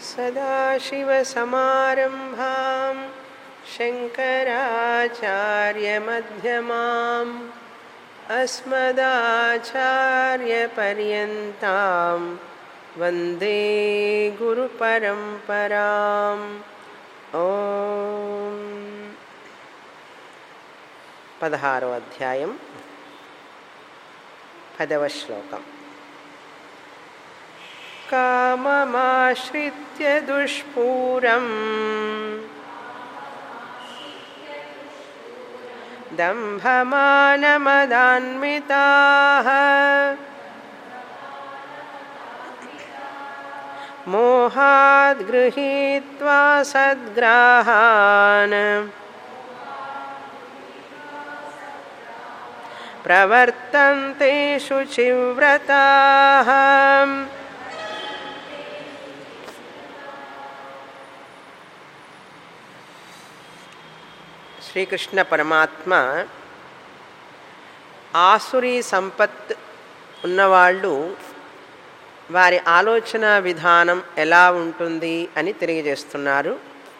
सदाशिवसमारम्भां शङ्कराचार्यमध्यमाम् अस्मदाचार्यपर्यन्तां वन्दे गुरुपरम्पराम् ॐ పదహారో అధ్యాయం పదవ శ్లోకం కామమాశ్రిత్య దుష్పూరం दम्भमानमदान्विताः मोहाद् गृहीत्वा सद्ग्राहान् प्रवर्तन्ते शुचिव्रताः శ్రీకృష్ణ పరమాత్మ ఆసురీ సంపత్ ఉన్నవాళ్ళు వారి ఆలోచన విధానం ఎలా ఉంటుంది అని తెలియజేస్తున్నారు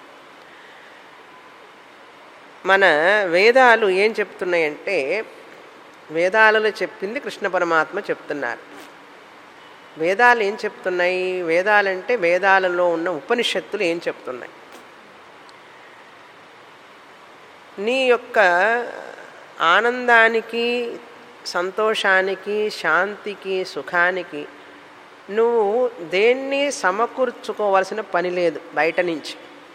మన వేదాలు ఏం చెప్తున్నాయంటే వేదాలలో చెప్పింది కృష్ణ పరమాత్మ చెప్తున్నారు వేదాలు ఏం చెప్తున్నాయి వేదాలంటే వేదాలలో ఉన్న ఉపనిషత్తులు ఏం చెప్తున్నాయి నీ యొక్క ఆనందానికి సంతోషానికి శాంతికి సుఖానికి నువ్వు దేన్ని సమకూర్చుకోవాల్సిన పని లేదు బయట నుంచి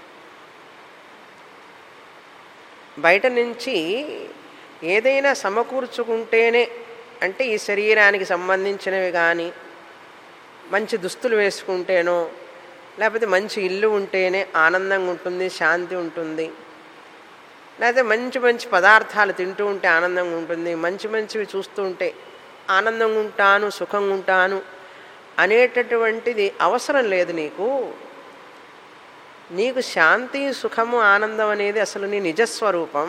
బయట నుంచి ఏదైనా సమకూర్చుకుంటేనే అంటే ఈ శరీరానికి సంబంధించినవి కానీ మంచి దుస్తులు వేసుకుంటేనో లేకపోతే మంచి ఇల్లు ఉంటేనే ఆనందంగా ఉంటుంది శాంతి ఉంటుంది లేకపోతే మంచి మంచి పదార్థాలు తింటూ ఉంటే ఆనందంగా ఉంటుంది మంచి మంచివి చూస్తూ ఉంటే ఆనందంగా ఉంటాను సుఖంగా ఉంటాను అనేటటువంటిది అవసరం లేదు నీకు నీకు శాంతి సుఖము ఆనందం అనేది అసలు నీ నిజస్వరూపం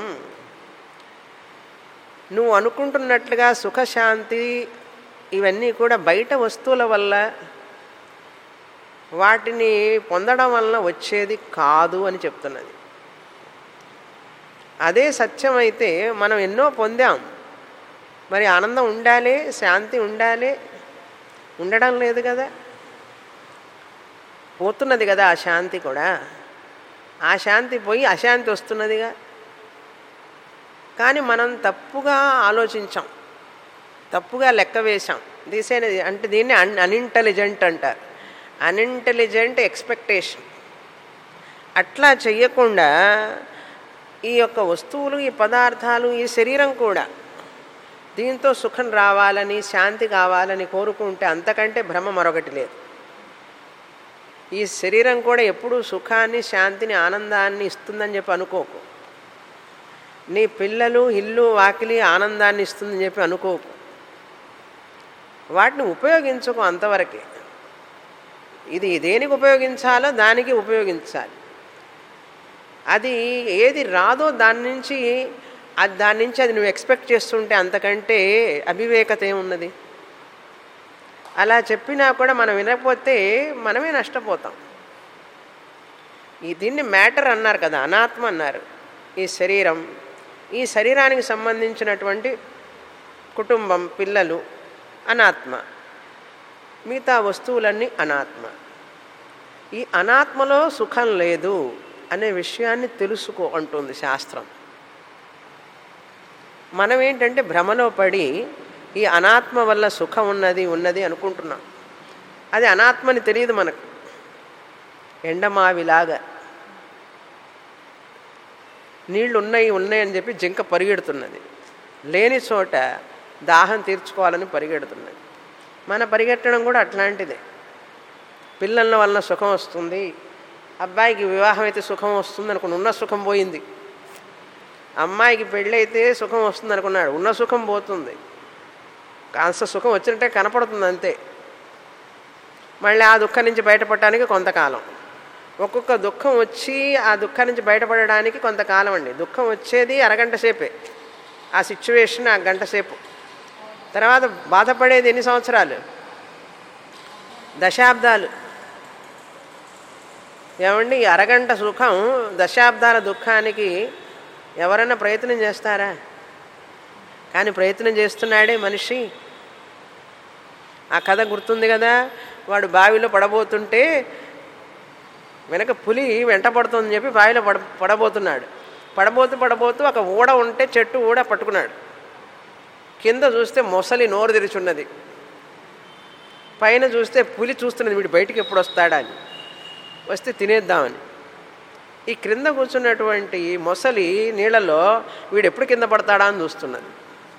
నువ్వు అనుకుంటున్నట్లుగా సుఖశాంతి ఇవన్నీ కూడా బయట వస్తువుల వల్ల వాటిని పొందడం వలన వచ్చేది కాదు అని చెప్తున్నది అదే సత్యం అయితే మనం ఎన్నో పొందాం మరి ఆనందం ఉండాలి శాంతి ఉండాలి ఉండడం లేదు కదా పోతున్నది కదా ఆ శాంతి కూడా ఆ శాంతి పోయి అశాంతి వస్తున్నదిగా కానీ మనం తప్పుగా ఆలోచించాం తప్పుగా లెక్క వేశాం తీసేది అంటే దీన్ని అన్ అన్ఇంటెలిజెంట్ అంటారు అన్ఇంటెలిజెంట్ ఎక్స్పెక్టేషన్ అట్లా చెయ్యకుండా ఈ యొక్క వస్తువులు ఈ పదార్థాలు ఈ శరీరం కూడా దీంతో సుఖం రావాలని శాంతి కావాలని కోరుకుంటే అంతకంటే భ్రమ మరొకటి లేదు ఈ శరీరం కూడా ఎప్పుడూ సుఖాన్ని శాంతిని ఆనందాన్ని ఇస్తుందని చెప్పి అనుకోకు నీ పిల్లలు ఇల్లు వాకిలి ఆనందాన్ని ఇస్తుందని చెప్పి అనుకోకు వాటిని ఉపయోగించుకో అంతవరకే ఇది దేనికి ఉపయోగించాలో దానికి ఉపయోగించాలి అది ఏది రాదో దాని నుంచి అది దాని నుంచి అది నువ్వు ఎక్స్పెక్ట్ చేస్తుంటే అంతకంటే అవివేకత ఏమున్నది అలా చెప్పినా కూడా మనం వినకపోతే మనమే నష్టపోతాం ఈ దీన్ని మ్యాటర్ అన్నారు కదా అనాత్మ అన్నారు ఈ శరీరం ఈ శరీరానికి సంబంధించినటువంటి కుటుంబం పిల్లలు అనాత్మ మిగతా వస్తువులన్నీ అనాత్మ ఈ అనాత్మలో సుఖం లేదు అనే విషయాన్ని తెలుసుకో అంటుంది శాస్త్రం మనం ఏంటంటే భ్రమలో పడి ఈ అనాత్మ వల్ల సుఖం ఉన్నది ఉన్నది అనుకుంటున్నాం అది అనాత్మని తెలియదు మనకు ఎండమావిలాగా నీళ్లు ఉన్నాయి ఉన్నాయి అని చెప్పి జింక పరిగెడుతున్నది లేని చోట దాహం తీర్చుకోవాలని పరిగెడుతున్నది మన పరిగెట్టడం కూడా అట్లాంటిదే పిల్లల వలన సుఖం వస్తుంది అబ్బాయికి వివాహం అయితే సుఖం వస్తుంది అనుకుని ఉన్న సుఖం పోయింది అమ్మాయికి పెళ్ళైతే సుఖం వస్తుంది అనుకున్నాడు ఉన్న సుఖం పోతుంది కాస్త సుఖం వచ్చినట్టే కనపడుతుంది అంతే మళ్ళీ ఆ దుఃఖం నుంచి బయటపడటానికి కొంతకాలం ఒక్కొక్క దుఃఖం వచ్చి ఆ దుఃఖం నుంచి బయటపడడానికి కొంతకాలం అండి దుఃఖం వచ్చేది అరగంట సేపే ఆ సిచ్యువేషన్ ఆ గంట సేపు తర్వాత బాధపడేది ఎన్ని సంవత్సరాలు దశాబ్దాలు ఏమండి ఈ అరగంట సుఖం దశాబ్దాల దుఃఖానికి ఎవరైనా ప్రయత్నం చేస్తారా కానీ ప్రయత్నం చేస్తున్నాడే మనిషి ఆ కథ గుర్తుంది కదా వాడు బావిలో పడబోతుంటే వెనక పులి వెంట పడుతుందని చెప్పి బావిలో పడ పడబోతున్నాడు పడబోతూ పడబోతూ ఒక ఊడ ఉంటే చెట్టు ఊడ పట్టుకున్నాడు కింద చూస్తే మొసలి నోరు తెరిచున్నది పైన చూస్తే పులి చూస్తున్నది వీడు బయటికి ఎప్పుడు వస్తాడా అని వస్తే తినేద్దామని ఈ క్రింద కూర్చున్నటువంటి మొసలి నీళ్ళలో వీడు ఎప్పుడు కింద పడతాడా అని చూస్తున్నది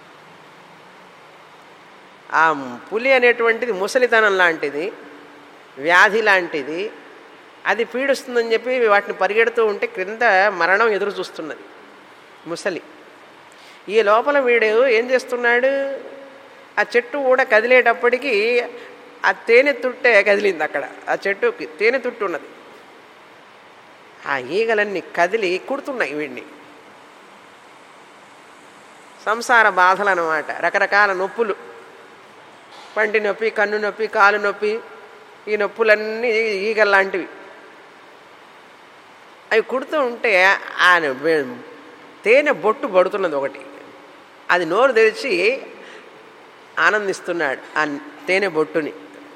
ఆ పులి అనేటువంటిది ముసలితనం లాంటిది వ్యాధి లాంటిది అది పీడిస్తుందని చెప్పి వాటిని పరిగెడుతూ ఉంటే క్రింద మరణం ఎదురు చూస్తున్నది ముసలి ఈ లోపల వీడు ఏం చేస్తున్నాడు ఆ చెట్టు కూడా కదిలేటప్పటికీ ఆ తేనె తుట్టే కదిలింది అక్కడ ఆ చెట్టుకి తేనె తుట్టు ఉన్నది ఆ ఈగలన్నీ కదిలి కుడుతున్నాయి వీడిని సంసార బాధలు అన్నమాట రకరకాల నొప్పులు పంటి నొప్పి కన్ను నొప్పి కాలు నొప్పి ఈ నొప్పులన్నీ ఈగల్లాంటివి అవి కుడుతూ ఉంటే ఆ తేనె బొట్టు పడుతున్నది ఒకటి అది నోరు తెరిచి ఆనందిస్తున్నాడు ఆ తేనె బొట్టుని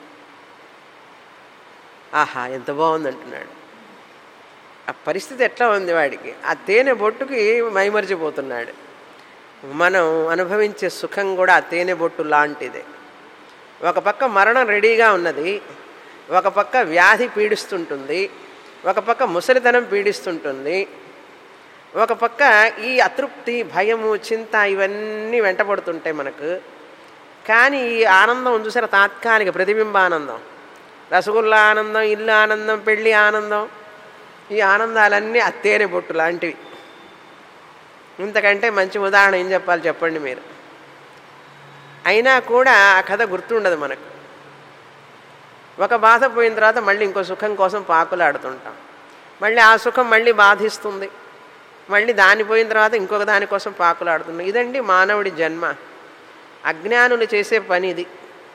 ఆహా ఎంత బాగుంది అంటున్నాడు ఆ పరిస్థితి ఎట్లా ఉంది వాడికి ఆ తేనె బొట్టుకి మైమరిచిపోతున్నాడు మనం అనుభవించే సుఖం కూడా ఆ తేనె బొట్టు లాంటిదే ఒక పక్క మరణం రెడీగా ఉన్నది ఒక పక్క వ్యాధి పీడిస్తుంటుంది ఒక పక్క ముసలితనం పీడిస్తుంటుంది ఒక పక్క ఈ అతృప్తి భయము చింత ఇవన్నీ వెంటబడుతుంటాయి మనకు కానీ ఈ ఆనందం చూసారా తాత్కాలిక ప్రతిబింబ ఆనందం రసగుల్లా ఆనందం ఇల్లు ఆనందం పెళ్ళి ఆనందం ఈ ఆనందాలన్నీ అత్తేనే బొట్టు లాంటివి ఇంతకంటే మంచి ఉదాహరణ ఏం చెప్పాలి చెప్పండి మీరు అయినా కూడా ఆ కథ గుర్తుండదు మనకు ఒక బాధ పోయిన తర్వాత మళ్ళీ ఇంకో సుఖం కోసం పాకులాడుతుంటాం మళ్ళీ ఆ సుఖం మళ్ళీ బాధిస్తుంది మళ్ళీ దాని పోయిన తర్వాత ఇంకొక దానికోసం పాకులాడుతున్నాం ఇదండి మానవుడి జన్మ అజ్ఞానులు చేసే పని ఇది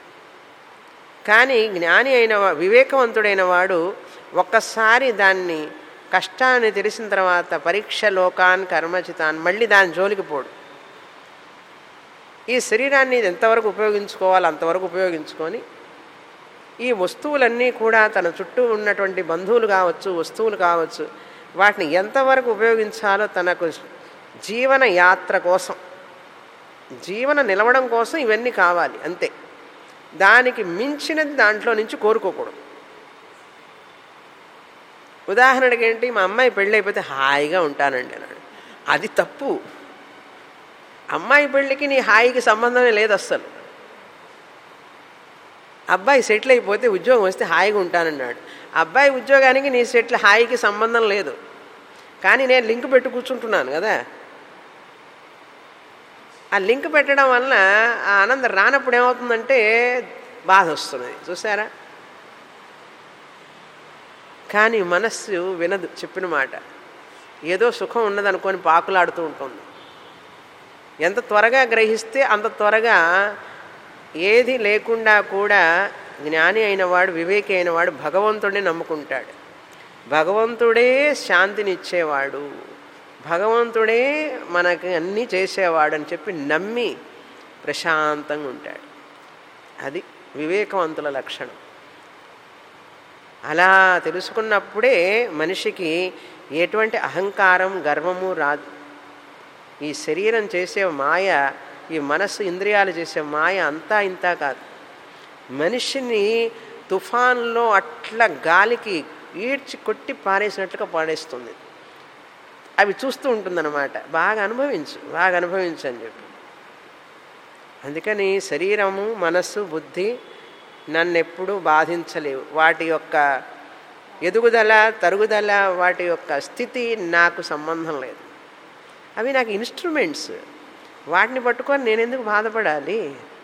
కానీ జ్ఞాని అయిన వివేకవంతుడైన వాడు ఒక్కసారి దాన్ని కష్టాన్ని తెలిసిన తర్వాత పరీక్ష లోకాన్ కర్మచితాన్ మళ్ళీ దాని జోలికి పోడు ఈ శరీరాన్ని ఎంతవరకు ఉపయోగించుకోవాలో అంతవరకు ఉపయోగించుకొని ఈ వస్తువులన్నీ కూడా తన చుట్టూ ఉన్నటువంటి బంధువులు కావచ్చు వస్తువులు కావచ్చు వాటిని ఎంతవరకు ఉపయోగించాలో తనకు జీవన యాత్ర కోసం జీవన నిలవడం కోసం ఇవన్నీ కావాలి అంతే దానికి మించినది దాంట్లో నుంచి కోరుకోకూడదు ఉదాహరణకి ఏంటి మా అమ్మాయి పెళ్ళైపోతే హాయిగా ఉంటానండి అన్నాడు అది తప్పు అమ్మాయి పెళ్ళికి నీ హాయికి సంబంధమే లేదు అస్సలు అబ్బాయి సెటిల్ అయిపోతే ఉద్యోగం వస్తే హాయిగా ఉంటానన్నాడు అబ్బాయి ఉద్యోగానికి నీ సెటిల్ హాయికి సంబంధం లేదు కానీ నేను లింక్ పెట్టి కూర్చుంటున్నాను కదా ఆ లింక్ పెట్టడం వలన ఆ ఆనందం రానప్పుడు ఏమవుతుందంటే బాధ వస్తున్నది చూసారా కానీ మనస్సు వినదు చెప్పిన మాట ఏదో సుఖం ఉన్నదనుకొని పాకులాడుతూ ఉంటుంది ఎంత త్వరగా గ్రహిస్తే అంత త్వరగా ఏది లేకుండా కూడా జ్ఞాని అయినవాడు వివేకి అయినవాడు భగవంతుడిని నమ్ముకుంటాడు భగవంతుడే శాంతినిచ్చేవాడు భగవంతుడే మనకి అన్నీ చేసేవాడు అని చెప్పి నమ్మి ప్రశాంతంగా ఉంటాడు అది వివేకవంతుల లక్షణం అలా తెలుసుకున్నప్పుడే మనిషికి ఎటువంటి అహంకారం గర్వము రాదు ఈ శరీరం చేసే మాయ ఈ మనస్సు ఇంద్రియాలు చేసే మాయ అంతా ఇంత కాదు మనిషిని తుఫాన్లో అట్లా గాలికి ఈడ్చి కొట్టి పారేసినట్లుగా పాడేస్తుంది అవి చూస్తూ ఉంటుందన్నమాట బాగా అనుభవించు బాగా అనుభవించు అని చెప్పి అందుకని శరీరము మనస్సు బుద్ధి నన్నెప్పుడూ బాధించలేవు వాటి యొక్క ఎదుగుదల తరుగుదల వాటి యొక్క స్థితి నాకు సంబంధం లేదు అవి నాకు ఇన్స్ట్రుమెంట్స్ వాటిని పట్టుకొని నేను ఎందుకు బాధపడాలి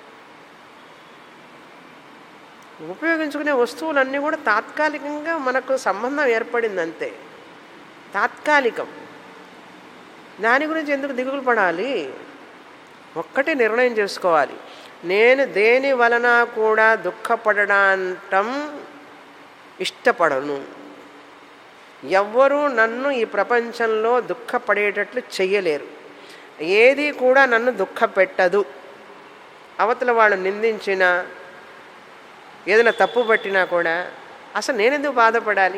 ఉపయోగించుకునే వస్తువులన్నీ కూడా తాత్కాలికంగా మనకు సంబంధం ఏర్పడింది అంతే తాత్కాలికం దాని గురించి ఎందుకు దిగులు పడాలి ఒక్కటే నిర్ణయం చేసుకోవాలి నేను దేని వలన కూడా దుఃఖపడడంటం ఇష్టపడను ఎవ్వరూ నన్ను ఈ ప్రపంచంలో దుఃఖపడేటట్లు చెయ్యలేరు ఏది కూడా నన్ను దుఃఖపెట్టదు అవతల వాళ్ళు నిందించినా ఏదైనా తప్పు పట్టినా కూడా అసలు నేనెందుకు బాధపడాలి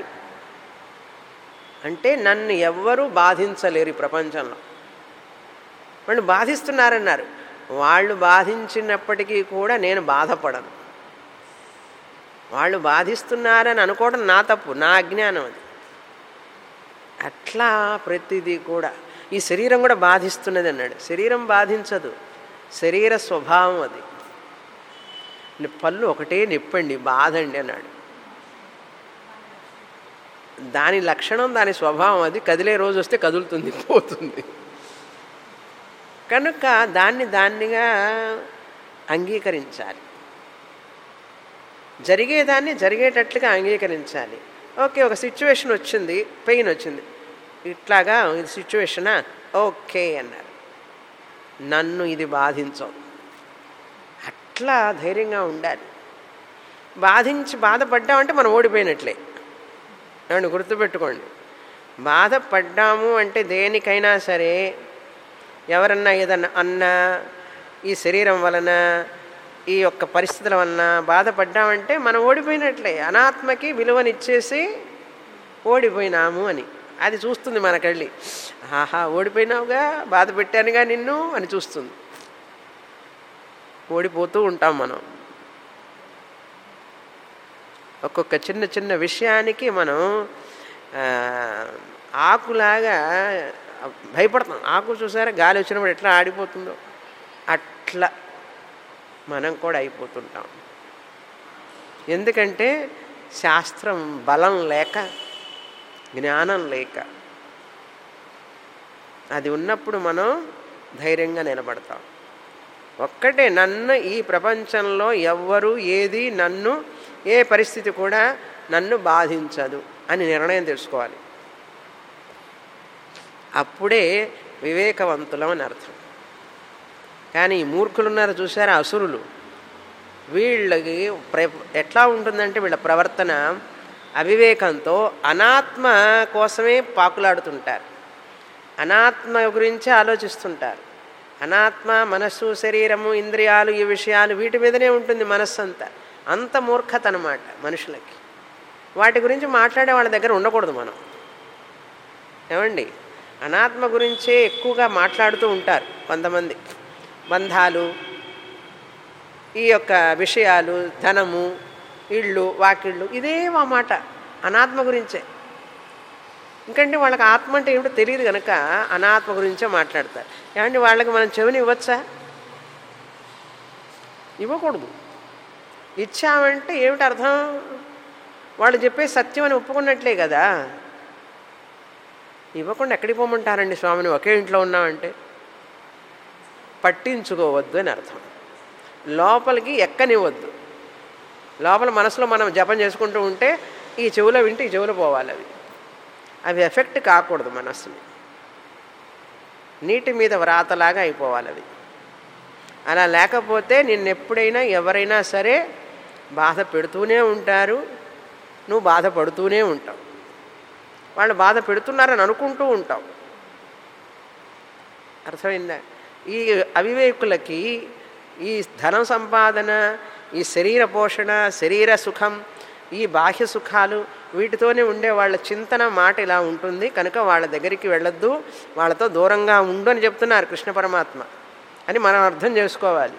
అంటే నన్ను ఎవ్వరూ బాధించలేరు ఈ ప్రపంచంలో వాళ్ళు బాధిస్తున్నారన్నారు వాళ్ళు బాధించినప్పటికీ కూడా నేను బాధపడను వాళ్ళు బాధిస్తున్నారని అనుకోవడం నా తప్పు నా అజ్ఞానం అది అట్లా ప్రతిదీ కూడా ఈ శరీరం కూడా బాధిస్తున్నది అన్నాడు శరీరం బాధించదు శరీర స్వభావం అది పళ్ళు ఒకటే నిప్పండి బాధండి అన్నాడు దాని లక్షణం దాని స్వభావం అది కదిలే రోజు వస్తే కదులుతుంది పోతుంది కనుక దాన్ని దాన్నిగా అంగీకరించాలి జరిగేదాన్ని జరిగేటట్లుగా అంగీకరించాలి ఓకే ఒక సిచ్యువేషన్ వచ్చింది పెయిన్ వచ్చింది ఇట్లాగా ఇది సిచ్యువేషనా ఓకే అన్నారు నన్ను ఇది బాధించవు అట్లా ధైర్యంగా ఉండాలి బాధించి బాధపడ్డామంటే మనం ఓడిపోయినట్లే ఏమండి గుర్తుపెట్టుకోండి బాధపడ్డాము అంటే దేనికైనా సరే ఎవరన్నా ఏదన్నా అన్నా ఈ శరీరం వలన ఈ యొక్క పరిస్థితుల వలన బాధపడ్డామంటే మనం ఓడిపోయినట్లే అనాత్మకి విలువనిచ్చేసి ఓడిపోయినాము అని అది చూస్తుంది మనకెళ్ళి ఆహా ఓడిపోయినావుగా బాధ పెట్టానుగా నిన్ను అని చూస్తుంది ఓడిపోతూ ఉంటాం మనం ఒక్కొక్క చిన్న చిన్న విషయానికి మనం ఆకులాగా భయపడతాం ఆకు చూసారా గాలి వచ్చినప్పుడు ఎట్లా ఆడిపోతుందో అట్లా మనం కూడా అయిపోతుంటాం ఎందుకంటే శాస్త్రం బలం లేక జ్ఞానం లేక అది ఉన్నప్పుడు మనం ధైర్యంగా నిలబడతాం ఒక్కటే నన్ను ఈ ప్రపంచంలో ఎవ్వరు ఏది నన్ను ఏ పరిస్థితి కూడా నన్ను బాధించదు అని నిర్ణయం తెలుసుకోవాలి అప్పుడే వివేకవంతులం అని అర్థం కానీ ఈ మూర్ఖులు ఉన్నారు చూసారా అసురులు వీళ్ళకి ప్ర ఎట్లా ఉంటుందంటే వీళ్ళ ప్రవర్తన అవివేకంతో అనాత్మ కోసమే పాకులాడుతుంటారు అనాత్మ గురించి ఆలోచిస్తుంటారు అనాత్మ మనస్సు శరీరము ఇంద్రియాలు ఈ విషయాలు వీటి మీదనే ఉంటుంది మనస్సు అంతా అంత మూర్ఖత అనమాట మనుషులకి వాటి గురించి మాట్లాడే వాళ్ళ దగ్గర ఉండకూడదు మనం ఏమండి అనాత్మ గురించే ఎక్కువగా మాట్లాడుతూ ఉంటారు కొంతమంది బంధాలు ఈ యొక్క విషయాలు ధనము ఇళ్ళు వాకిళ్ళు ఇదే మా మాట అనాత్మ గురించే ఇంకంటే వాళ్ళకి ఆత్మ అంటే ఏమిటో తెలియదు కనుక అనాత్మ గురించే మాట్లాడతారు ఏమంటే వాళ్ళకి మనం చెవిని ఇవ్వచ్చా ఇవ్వకూడదు ఇచ్చామంటే ఏమిటి అర్థం వాళ్ళు చెప్పే సత్యం అని ఒప్పుకున్నట్లే కదా ఇవ్వకుండా ఎక్కడికి పోమంటారండి స్వామిని ఒకే ఇంట్లో ఉన్నామంటే పట్టించుకోవద్దు అని అర్థం లోపలికి ఎక్కనివ్వద్దు లోపల మనసులో మనం జపం చేసుకుంటూ ఉంటే ఈ చెవులో వింటే ఈ చెవులో పోవాలి అవి అవి ఎఫెక్ట్ కాకూడదు మనస్సుని నీటి మీద వ్రాతలాగా అయిపోవాలి అవి అలా లేకపోతే నిన్నెప్పుడైనా ఎవరైనా సరే బాధ పెడుతూనే ఉంటారు నువ్వు బాధపడుతూనే ఉంటావు వాళ్ళు బాధ పెడుతున్నారని అనుకుంటూ ఉంటావు అర్థమైందా ఈ అవివేకులకి ఈ ధనం సంపాదన ఈ శరీర పోషణ శరీర సుఖం ఈ బాహ్య సుఖాలు వీటితోనే ఉండే వాళ్ళ చింతన మాట ఇలా ఉంటుంది కనుక వాళ్ళ దగ్గరికి వెళ్ళొద్దు వాళ్ళతో దూరంగా ఉండు అని చెప్తున్నారు కృష్ణ పరమాత్మ అని మనం అర్థం చేసుకోవాలి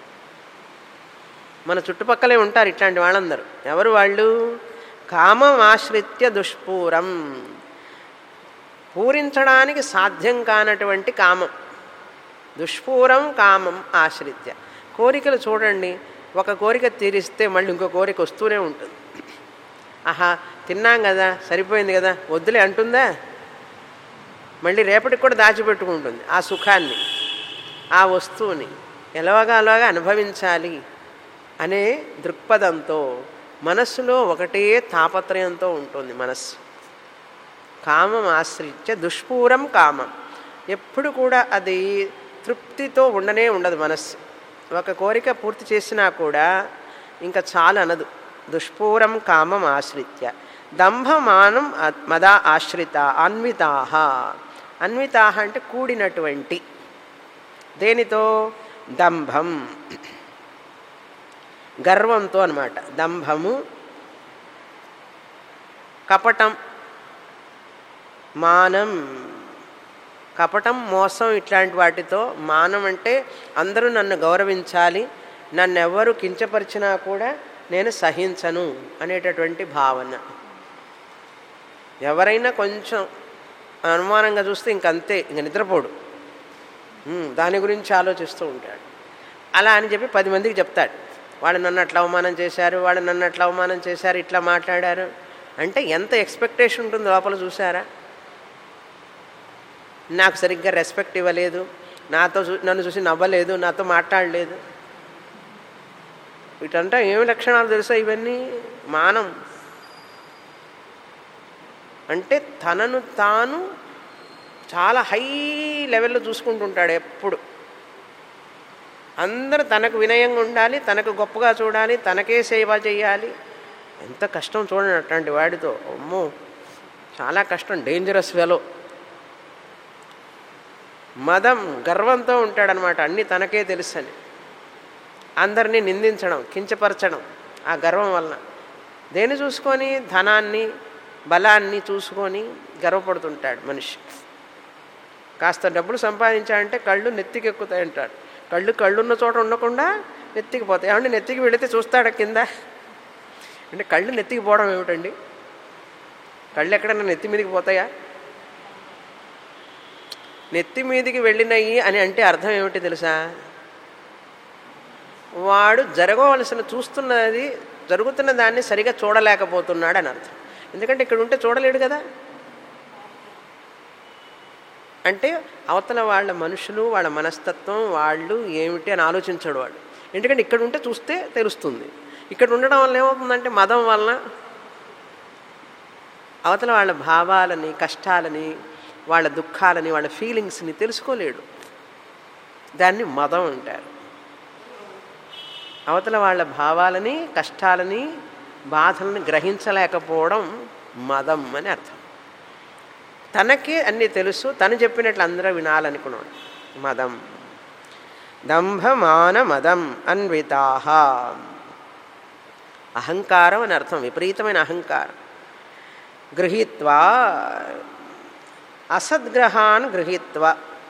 మన చుట్టుపక్కలే ఉంటారు ఇట్లాంటి వాళ్ళందరూ ఎవరు వాళ్ళు కామం ఆశ్రిత్య దుష్పూరం పూరించడానికి సాధ్యం కానటువంటి కామం దుష్పూరం కామం ఆశ్రిత్య కోరికలు చూడండి ఒక కోరిక తీరిస్తే మళ్ళీ ఇంకో కోరిక వస్తూనే ఉంటుంది ఆహా తిన్నాం కదా సరిపోయింది కదా వద్దులే అంటుందా మళ్ళీ రేపటికి కూడా దాచిపెట్టుకుంటుంది ఆ సుఖాన్ని ఆ వస్తువుని ఎలాగా అలాగా అనుభవించాలి అనే దృక్పథంతో మనస్సులో ఒకటే తాపత్రయంతో ఉంటుంది మనస్సు కామం ఆశ్రిత్య దుష్పూరం కామం ఎప్పుడు కూడా అది తృప్తితో ఉండనే ఉండదు మనస్సు ఒక కోరిక పూర్తి చేసినా కూడా ఇంకా చాలు అనదు దుష్పూరం కామం ఆశ్రిత్య దంభమానం మద ఆశ్రిత అన్వితాహ అన్వితాహ అంటే కూడినటువంటి దేనితో దంభం గర్వంతో అనమాట దంభము కపటం మానం కపటం మోసం ఇట్లాంటి వాటితో మానం అంటే అందరూ నన్ను గౌరవించాలి నన్ను ఎవరు కించపరిచినా కూడా నేను సహించను అనేటటువంటి భావన ఎవరైనా కొంచెం అనుమానంగా చూస్తే ఇంకంతే ఇంక నిద్రపోడు ఉమ్, దాని గురించి ఆలోచిస్తూ ఉంటాడు అలా అని చెప్పి పది మందికి చెప్తాడు వాడు నన్ను అట్లా అవమానం చేశారు వాడు నన్ను అట్లా అవమానం చేశారు ఇట్లా మాట్లాడారు అంటే ఎంత ఎక్స్పెక్టేషన్ ఉంటుంది లోపల చూసారా నాకు సరిగ్గా రెస్పెక్ట్ ఇవ్వలేదు నాతో చూ నన్ను చూసి నవ్వలేదు నాతో మాట్లాడలేదు వీటంటే ఏమి లక్షణాలు తెలుసా ఇవన్నీ మానం అంటే తనను తాను చాలా హై లెవెల్లో చూసుకుంటుంటాడు ఎప్పుడు అందరూ తనకు వినయంగా ఉండాలి తనకు గొప్పగా చూడాలి తనకే సేవ చేయాలి ఎంత కష్టం చూడండి అట్లాంటి వాడితో అమ్మో చాలా కష్టం డేంజరస్ వెలో మదం గర్వంతో ఉంటాడనమాట అన్నీ తనకే తెలుసని అందరినీ నిందించడం కించపరచడం ఆ గర్వం వలన దేన్ని చూసుకొని ధనాన్ని బలాన్ని చూసుకొని గర్వపడుతుంటాడు మనిషి కాస్త డబ్బులు సంపాదించాలంటే కళ్ళు నెత్తికి ఎక్కుతాయి అంటాడు కళ్ళు కళ్ళున్న చోట ఉండకుండా నెత్తికి పోతాయి ఏమంటే నెత్తికి వెళితే చూస్తాడా కింద అంటే కళ్ళు నెత్తికి పోవడం ఏమిటండి కళ్ళు ఎక్కడన్నా నెత్తి మీదకి పోతాయా నెత్తి మీదికి వెళ్ళినాయి అని అంటే అర్థం ఏమిటి తెలుసా వాడు జరగవలసిన చూస్తున్నది జరుగుతున్న దాన్ని సరిగా చూడలేకపోతున్నాడు అని అర్థం ఎందుకంటే ఇక్కడ ఉంటే చూడలేడు కదా అంటే అవతల వాళ్ళ మనుషులు వాళ్ళ మనస్తత్వం వాళ్ళు ఏమిటి అని ఆలోచించాడు వాడు ఎందుకంటే ఇక్కడ ఉంటే చూస్తే తెలుస్తుంది ఇక్కడ ఉండడం వల్ల ఏమవుతుందంటే మదం వలన అవతల వాళ్ళ భావాలని కష్టాలని వాళ్ళ దుఃఖాలని వాళ్ళ ఫీలింగ్స్ని తెలుసుకోలేడు దాన్ని మదం అంటారు అవతల వాళ్ళ భావాలని కష్టాలని బాధలను గ్రహించలేకపోవడం మదం అని అర్థం తనకే అన్నీ తెలుసు తను చెప్పినట్లు అందరూ వినాలనుకున్నాడు మదం దంభమాన మదం అన్వితాహ అహంకారం అని అర్థం విపరీతమైన అహంకారం గృహీత్వా అసద్గ్రహాన్ గృహీత్వ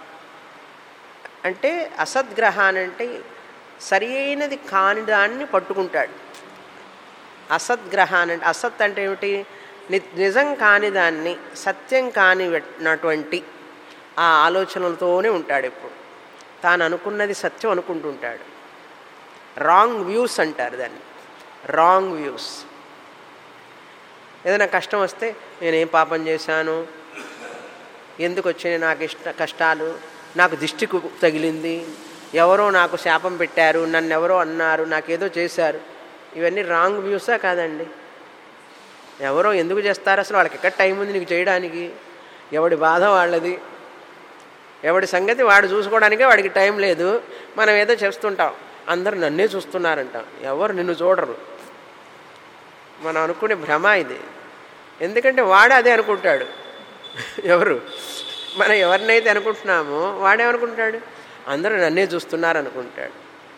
అంటే అసద్గ్రహాన్ అంటే సరి అయినది కాని దాన్ని పట్టుకుంటాడు అసద్గ్రహాన్ అంటే అసత్ అంటే ఏమిటి ని- నిజం కాని దాన్ని సత్యం కానినటువంటి ఆ ఆలోచనలతోనే ఉంటాడు ఎప్పుడు తాను అనుకున్నది సత్యం అనుకుంటుంటాడు రాంగ్ వ్యూస్ అంటారు దాన్ని రాంగ్ వ్యూస్ ఏదైనా కష్టం వస్తే నేనేం పాపం చేశాను ఎందుకు వచ్చినాయి నాకు ఇష్ట కష్టాలు నాకు దిష్టికి తగిలింది ఎవరో నాకు శాపం పెట్టారు నన్ను ఎవరో అన్నారు నాకేదో చేశారు ఇవన్నీ రాంగ్ వ్యూసా కాదండి ఎవరో ఎందుకు చేస్తారు అసలు వాళ్ళకి ఎక్కడ టైం ఉంది నీకు చేయడానికి ఎవడి బాధ వాళ్ళది ఎవడి సంగతి వాడు చూసుకోవడానికే వాడికి టైం లేదు మనం ఏదో చేస్తుంటాం అందరు నన్నే చూస్తున్నారంటాం ఎవరు నిన్ను చూడరు మనం అనుకునే భ్రమ ఇది ఎందుకంటే వాడే అదే అనుకుంటాడు ఎవరు మనం ఎవరినైతే అనుకుంటున్నామో వాడేమనుకుంటాడు అందరూ నన్నే చూస్తున్నారు అనుకుంటాడు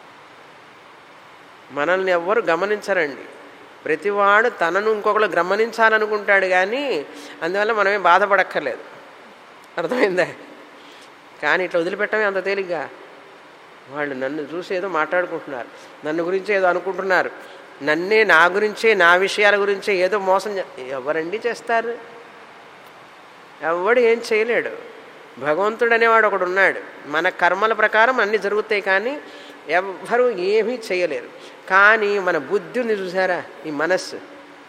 మనల్ని ఎవ్వరు గమనించరండి ప్రతివాడు తనను ఇంకొకరు గమనించాలనుకుంటాడు కానీ అందువల్ల మనమే బాధపడక్కర్లేదు అర్థమైందా కానీ ఇట్లా వదిలిపెట్టమే అంత తేలిగ్గా వాళ్ళు నన్ను చూసి ఏదో మాట్లాడుకుంటున్నారు నన్ను గురించి ఏదో అనుకుంటున్నారు నన్నే నా గురించే నా విషయాల గురించే ఏదో మోసం చే- ఎవరండి చేస్తారు ఎవడు ఏం చేయలేడు భగవంతుడు అనేవాడు ఒకడు ఉన్నాడు మన కర్మల ప్రకారం అన్నీ జరుగుతాయి కానీ ఎవ్వరూ ఏమీ చేయలేరు కానీ మన బుద్ధి ఉంది చూసారా ఈ మనస్సు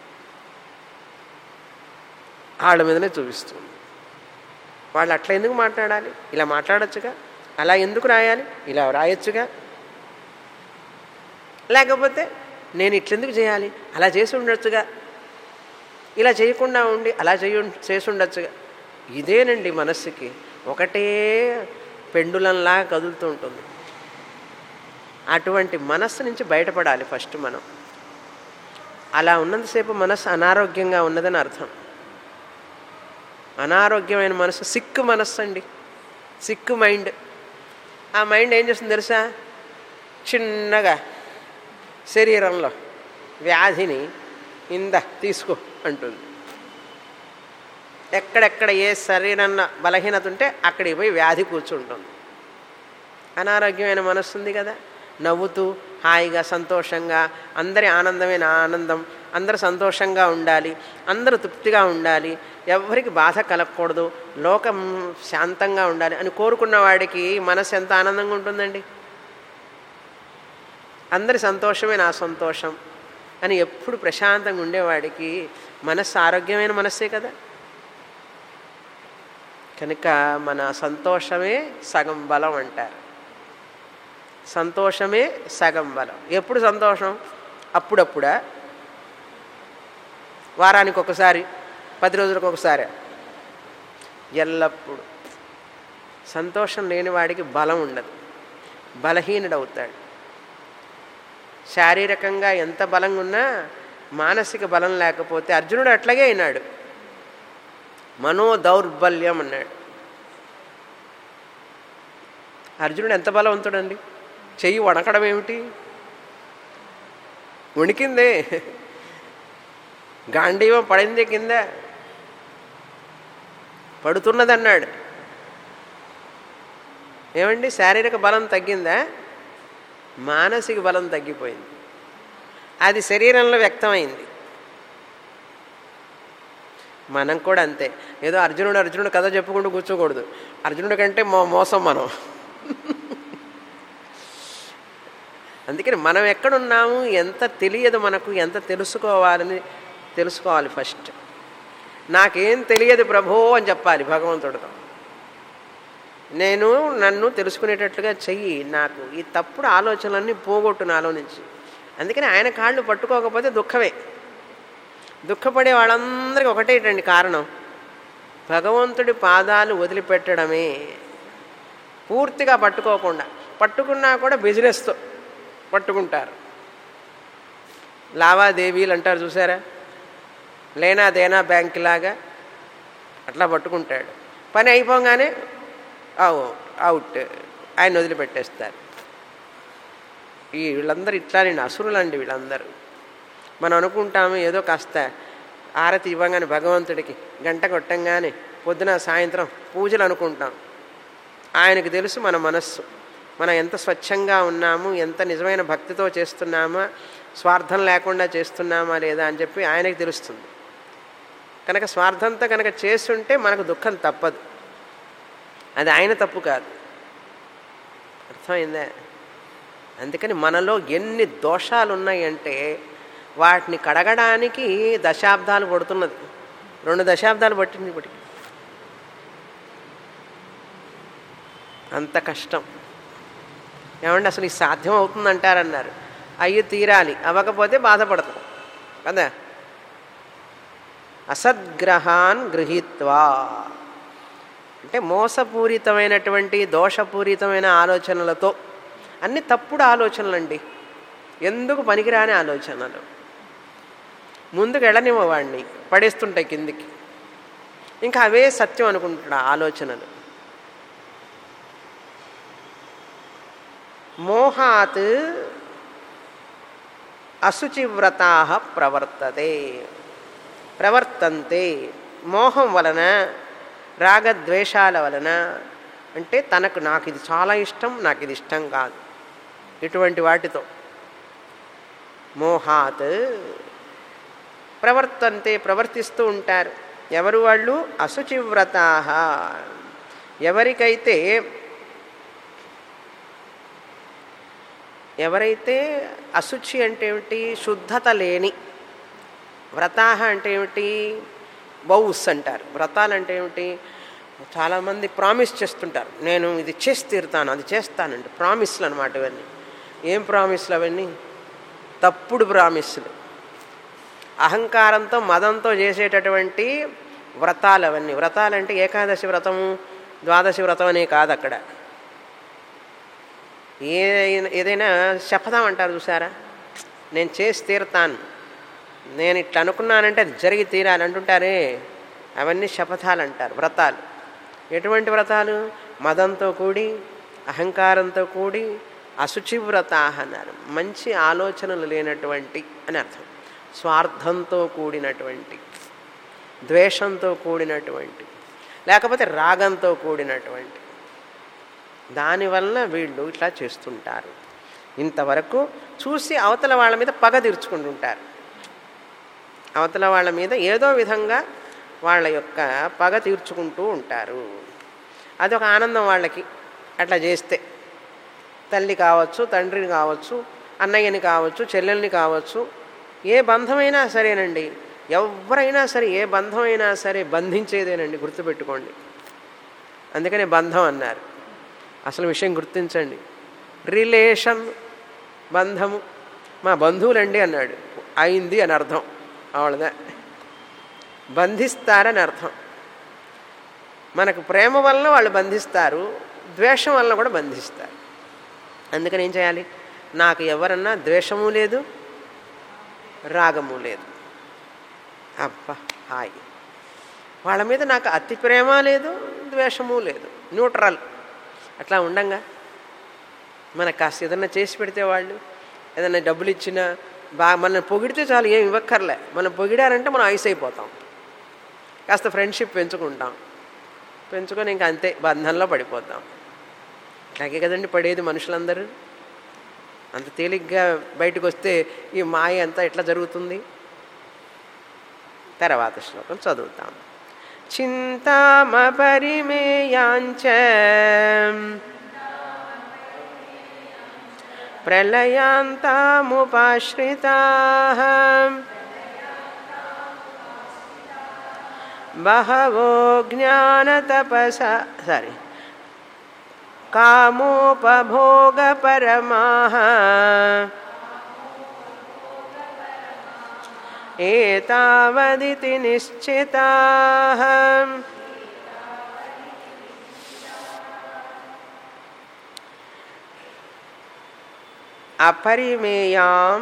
వాళ్ళ మీదనే చూపిస్తుంది వాళ్ళు అట్లా ఎందుకు మాట్లాడాలి ఇలా మాట్లాడొచ్చుగా అలా ఎందుకు రాయాలి ఇలా రాయొచ్చుగా లేకపోతే నేను ఇట్లెందుకు చేయాలి అలా చేసి ఉండొచ్చుగా ఇలా చేయకుండా ఉండి అలా చేయ చేసి ఉండొచ్చుగా ఇదేనండి మనస్సుకి ఒకటే పెండులంలా కదులుతూ ఉంటుంది అటువంటి మనస్సు నుంచి బయటపడాలి ఫస్ట్ మనం అలా ఉన్నంతసేపు మనసు అనారోగ్యంగా ఉన్నదని అర్థం అనారోగ్యమైన మనసు సిక్ మనస్సు అండి సిక్ మైండ్ ఆ మైండ్ ఏం చేస్తుంది తెలుసా చిన్నగా శరీరంలో వ్యాధిని ఇంద తీసుకో అంటుంది ఎక్కడెక్కడ ఏ శరీరంలో బలహీనత ఉంటే అక్కడికి పోయి వ్యాధి కూర్చుంటుంది అనారోగ్యమైన మనస్సు ఉంది కదా నవ్వుతూ హాయిగా సంతోషంగా అందరి ఆనందమైన ఆనందం అందరూ సంతోషంగా ఉండాలి అందరూ తృప్తిగా ఉండాలి ఎవరికి బాధ కలగకూడదు లోకం శాంతంగా ఉండాలి అని కోరుకున్న వాడికి మనసు ఎంత ఆనందంగా ఉంటుందండి అందరి సంతోషమే నా సంతోషం అని ఎప్పుడు ప్రశాంతంగా ఉండేవాడికి మనస్సు ఆరోగ్యమైన మనస్సే కదా కనుక మన సంతోషమే సగం బలం అంటారు సంతోషమే సగం బలం ఎప్పుడు సంతోషం అప్పుడప్పుడా వారానికి ఒకసారి పది రోజులకు ఒకసారి ఎల్లప్పుడు సంతోషం లేని వాడికి బలం ఉండదు బలహీనుడవుతాడు శారీరకంగా ఎంత బలంగా ఉన్నా మానసిక బలం లేకపోతే అర్జునుడు అట్లాగే అయినాడు మనో దౌర్బల్యం అన్నాడు అర్జునుడు ఎంత బలవంతుడండి చెయ్యి వణకడం ఏమిటి వణికిందే గాంధీవం పడింది కింద పడుతున్నదన్నాడు ఏమండి శారీరక బలం తగ్గిందా మానసిక బలం తగ్గిపోయింది అది శరీరంలో వ్యక్తమైంది మనం కూడా అంతే ఏదో అర్జునుడు అర్జునుడు కథ చెప్పుకుంటూ కూర్చోకూడదు అర్జునుడి కంటే మో మోసం మనం అందుకని మనం ఎక్కడున్నాము ఎంత తెలియదు మనకు ఎంత తెలుసుకోవాలని తెలుసుకోవాలి ఫస్ట్ నాకేం తెలియదు ప్రభో అని చెప్పాలి భగవంతుడితో నేను నన్ను తెలుసుకునేటట్లుగా చెయ్యి నాకు ఈ తప్పుడు ఆలోచనలన్నీ పోగొట్టు నాలో నుంచి అందుకని ఆయన కాళ్ళు పట్టుకోకపోతే దుఃఖమే దుఃఖపడే వాళ్ళందరికీ ఒకటేటండి కారణం భగవంతుడి పాదాలు వదిలిపెట్టడమే పూర్తిగా పట్టుకోకుండా పట్టుకున్నా కూడా బిజినెస్తో పట్టుకుంటారు లావాదేవీలు అంటారు చూసారా లేనా దేనా బ్యాంక్ లాగా అట్లా పట్టుకుంటాడు పని అయిపోగానే అవుట్ ఆయన వదిలిపెట్టేస్తారు ఈ వీళ్ళందరూ ఇట్లానే అసురులండి వీళ్ళందరూ మనం అనుకుంటాము ఏదో కాస్త ఆరతి ఇవ్వగానే భగవంతుడికి గంట కొట్టంగానే పొద్దున సాయంత్రం పూజలు అనుకుంటాం ఆయనకు తెలుసు మన మనస్సు మనం ఎంత స్వచ్ఛంగా ఉన్నాము ఎంత నిజమైన భక్తితో చేస్తున్నామా స్వార్థం లేకుండా చేస్తున్నామా లేదా అని చెప్పి ఆయనకు తెలుస్తుంది కనుక స్వార్థంతో కనుక చేస్తుంటే మనకు దుఃఖం తప్పదు అది ఆయన తప్పు కాదు అర్థమైందా అందుకని మనలో ఎన్ని దోషాలు ఉన్నాయంటే వాటిని కడగడానికి దశాబ్దాలు పడుతున్నది రెండు దశాబ్దాలు పట్టింది ఇప్పటికి అంత కష్టం ఏమంటే అసలు ఇది సాధ్యం అవుతుందంటారన్నారు అయ్యి తీరాలి అవ్వకపోతే బాధపడతాం కదా అసద్గ్రహాన్ గృహీత్వా అంటే మోసపూరితమైనటువంటి దోషపూరితమైన ఆలోచనలతో అన్ని తప్పుడు ఆలోచనలండి ఎందుకు పనికిరాని ఆలోచనలు ముందుకు వెళ్ళనివ్వవాడిని పడేస్తుంటాయి కిందికి ఇంకా అవే సత్యం అనుకుంటున్నా ఆలోచనలు మోహాత్ అశుచివ్రతా ప్రవర్తతే ప్రవర్తంతే మోహం వలన రాగద్వేషాల వలన అంటే తనకు నాకు ఇది చాలా ఇష్టం నాకు ఇది ఇష్టం కాదు ఇటువంటి వాటితో మోహాత్ ప్రవర్తంతే ప్రవర్తిస్తూ ఉంటారు ఎవరు వాళ్ళు అశుచివ్రతా ఎవరికైతే ఎవరైతే అశుచి అంటే ఏమిటి శుద్ధత లేని వ్రతాహ అంటే ఏమిటి బౌస్ అంటారు వ్రతాలు అంటే ఏమిటి చాలామంది ప్రామిస్ చేస్తుంటారు నేను ఇది చేసి తీరుతాను అది చేస్తానండి ప్రామిస్లు అనమాట ఇవన్నీ ఏం ప్రామిస్లు అవన్నీ తప్పుడు ప్రామిస్లు అహంకారంతో మదంతో చేసేటటువంటి వ్రతాలు అవన్నీ వ్రతాలు అంటే ఏకాదశి వ్రతము ద్వాదశి వ్రతం అనే కాదు అక్కడ ఏ ఏదైనా శపథం అంటారు చూసారా నేను చేసి తీరుతాను నేను ఇట్లా అనుకున్నానంటే అది జరిగి తీరాలి అంటుంటారే అవన్నీ శపథాలు అంటారు వ్రతాలు ఎటువంటి వ్రతాలు మదంతో కూడి అహంకారంతో కూడి అశుచి వ్రతా అన్నారు మంచి ఆలోచనలు లేనటువంటి అని అర్థం స్వార్థంతో కూడినటువంటి ద్వేషంతో కూడినటువంటి లేకపోతే రాగంతో కూడినటువంటి దానివల్ల వీళ్ళు ఇట్లా చేస్తుంటారు ఇంతవరకు చూసి అవతల వాళ్ళ మీద పగ తీర్చుకుంటుంటారు అవతల వాళ్ళ మీద ఏదో విధంగా వాళ్ళ యొక్క పగ తీర్చుకుంటూ ఉంటారు అదొక ఆనందం వాళ్ళకి అట్లా చేస్తే తల్లి కావచ్చు తండ్రిని కావచ్చు అన్నయ్యని కావచ్చు చెల్లెల్ని కావచ్చు ఏ బంధమైనా సరేనండి ఎవరైనా సరే ఏ బంధమైనా సరే బంధించేదేనండి గుర్తుపెట్టుకోండి అందుకనే బంధం అన్నారు అసలు విషయం గుర్తించండి రిలేషన్ బంధము మా బంధువులండి అన్నాడు అయింది అని అర్థం అవళదా బంధిస్తారని అర్థం మనకు ప్రేమ వలన వాళ్ళు బంధిస్తారు ద్వేషం వలన కూడా బంధిస్తారు అందుకని ఏం చేయాలి నాకు ఎవరన్నా ద్వేషము లేదు రాగము లేదు అబ్బా హాయ్ వాళ్ళ మీద నాకు అతి ప్రేమ లేదు ద్వేషము లేదు న్యూట్రల్ అట్లా ఉండంగా మనకు కాస్త ఏదన్నా చేసి పెడితే వాళ్ళు ఏదన్నా డబ్బులు ఇచ్చినా బాగా మనల్ని పొగిడితే చాలు ఏం ఇవ్వక్కర్లే మనం పొగిడారంటే మనం ఐస్ అయిపోతాం కాస్త ఫ్రెండ్షిప్ పెంచుకుంటాం పెంచుకొని ఇంకా అంతే బంధంలో పడిపోతాం అలాగే కదండి పడేది మనుషులందరూ అంత తేలిగ్గా బయటకు వస్తే ఈ మాయ అంతా ఎట్లా జరుగుతుంది తర్వాత శ్లోకం చదువుతాం చింతామపరిమేయాంచ ప్రళయాంతాముపాశ్రితా బహవో జ్ఞానతపస సారీ కామోపభోగపరమా ఏతావదితి నిశ్చితా అపరిమేయాం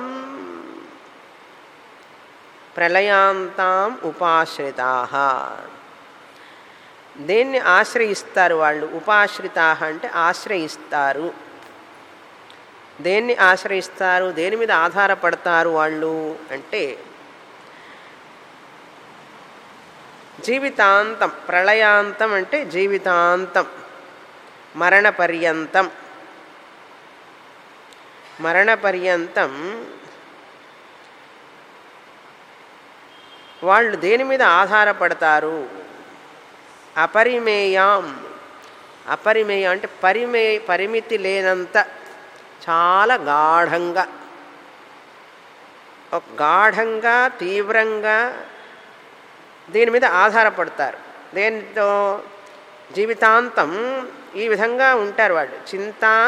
ప్రళయాంతాం ఉపాశ్రితా దేన్ని ఆశ్రయిస్తారు వాళ్ళు ఉపాశ్రితా అంటే ఆశ్రయిస్తారు దేన్ని ఆశ్రయిస్తారు దేని మీద ఆధారపడతారు వాళ్ళు అంటే జీవితాంతం ప్రళయాంతం అంటే జీవితాంతం మరణ పర్యంతం మరణ పర్యంతం వాళ్ళు దేని మీద ఆధారపడతారు అపరిమేయం అపరిమేయం అంటే పరిమే పరిమితి లేనంత చాలా గాఢంగా ఒక గాఢంగా తీవ్రంగా దీని మీద ఆధారపడతారు దేనితో జీవితాంతం ఈ విధంగా ఉంటారు వాళ్ళు చింతాం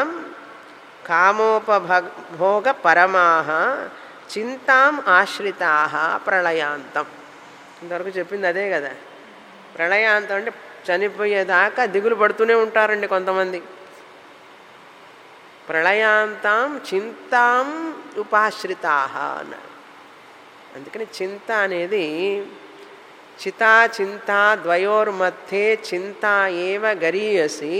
కామోపభోగ పరమాహ చింతాం ఆశ్రితా ప్రళయాంతం ఇంతవరకు చెప్పింది అదే కదా ప్రళయాంతం అంటే చనిపోయేదాకా దిగులు పడుతూనే ఉంటారండి కొంతమంది ప్రళయాంతం చింతాం ఉపాశ్రితా అన్నారు అందుకని చింత అనేది చితా చింత ద్వయోర్మధ్యే చింత ఏవ గరీయసి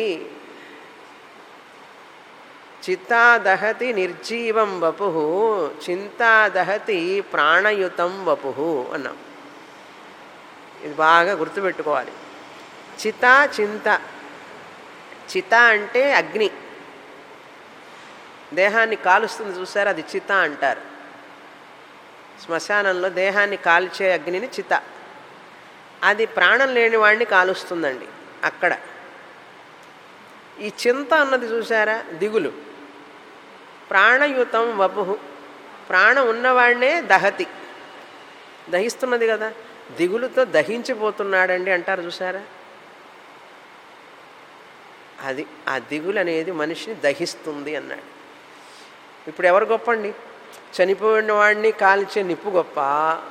చిత్తా దహతి నిర్జీవం వపు చింతా దహతి ప్రాణయుతం వపు అన్నాం ఇది బాగా గుర్తుపెట్టుకోవాలి చిత చింత చిత అంటే అగ్ని దేహాన్ని కాలుస్తుంది చూసారు అది చిత అంటారు శ్మశానంలో దేహాన్ని కాల్చే అగ్నిని చిత అది ప్రాణం లేని వాడిని కాలుస్తుందండి అక్కడ ఈ చింత అన్నది చూసారా దిగులు ప్రాణయుతం వపు ప్రాణం ఉన్నవాడినే దహతి దహిస్తున్నది కదా దిగులుతో దహించిపోతున్నాడండి అంటారు చూసారా అది ఆ దిగులు అనేది మనిషిని దహిస్తుంది అన్నాడు ఇప్పుడు ఎవరు గొప్పండి చనిపోయిన వాడిని కాల్చే నిప్పు గొప్ప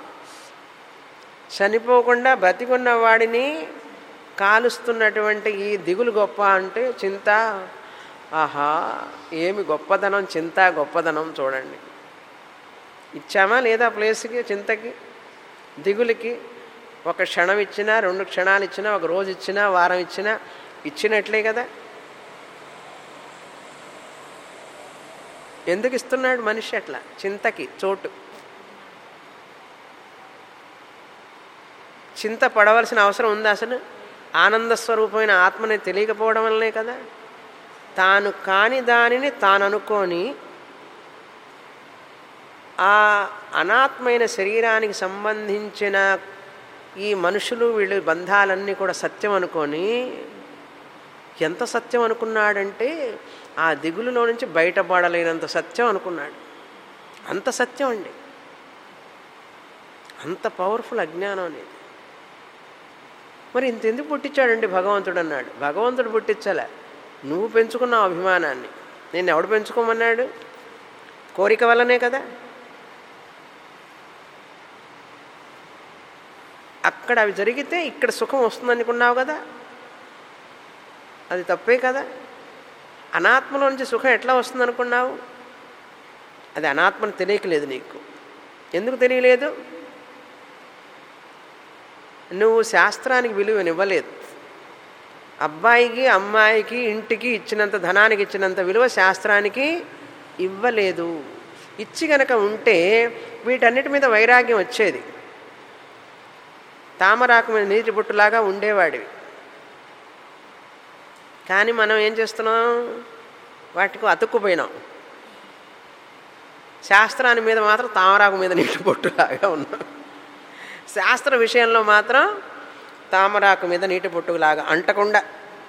చనిపోకుండా బ్రతికున్న వాడిని కాలుస్తున్నటువంటి ఈ దిగులు గొప్ప అంటే చింత ఆహా ఏమి గొప్పదనం చింత గొప్పదనం చూడండి ఇచ్చామా లేదా ప్లేస్కి చింతకి దిగులకి ఒక క్షణం ఇచ్చినా రెండు క్షణాలు ఇచ్చినా ఒక రోజు ఇచ్చినా వారం ఇచ్చినా ఇచ్చినట్లే కదా ఎందుకు ఇస్తున్నాడు మనిషి అట్లా చింతకి చోటు చింత పడవలసిన అవసరం ఉందా అసలు ఆనంద స్వరూపమైన ఆత్మని తెలియకపోవడం వల్లనే కదా తాను కాని దానిని తాను అనుకొని ఆ అనాత్మైన శరీరానికి సంబంధించిన ఈ మనుషులు వీళ్ళు బంధాలన్నీ కూడా సత్యం అనుకొని ఎంత సత్యం అనుకున్నాడంటే ఆ దిగులులో నుంచి బయటపడలేనంత సత్యం అనుకున్నాడు అంత సత్యం అండి అంత పవర్ఫుల్ అజ్ఞానం అనేది మరి ఇంతెందుకు పుట్టించాడండి భగవంతుడు అన్నాడు భగవంతుడు పుట్టించలే నువ్వు పెంచుకున్నావు అభిమానాన్ని నేను ఎవడు పెంచుకోమన్నాడు కోరిక వల్లనే కదా అక్కడ అవి జరిగితే ఇక్కడ సుఖం వస్తుంది అనుకున్నావు కదా అది తప్పే కదా అనాత్మలో నుంచి సుఖం ఎట్లా వస్తుంది అనుకున్నావు అది అనాత్మని తెలియకలేదు నీకు ఎందుకు తెలియలేదు నువ్వు శాస్త్రానికి విలువనివ్వలేదు అబ్బాయికి అమ్మాయికి ఇంటికి ఇచ్చినంత ధనానికి ఇచ్చినంత విలువ శాస్త్రానికి ఇవ్వలేదు ఇచ్చి గనక ఉంటే వీటన్నిటి మీద వైరాగ్యం వచ్చేది తామరాకు మీద నీటి బొట్టులాగా ఉండేవాడివి కానీ మనం ఏం చేస్తున్నాం వాటికి అతుక్కుపోయినాం శాస్త్రాన్ని మీద మాత్రం తామరాకు మీద నీటి బొట్టులాగా ఉన్నాం శాస్త్ర విషయంలో మాత్రం తామరాకు మీద నీటి పొట్టులాగా అంటకుండా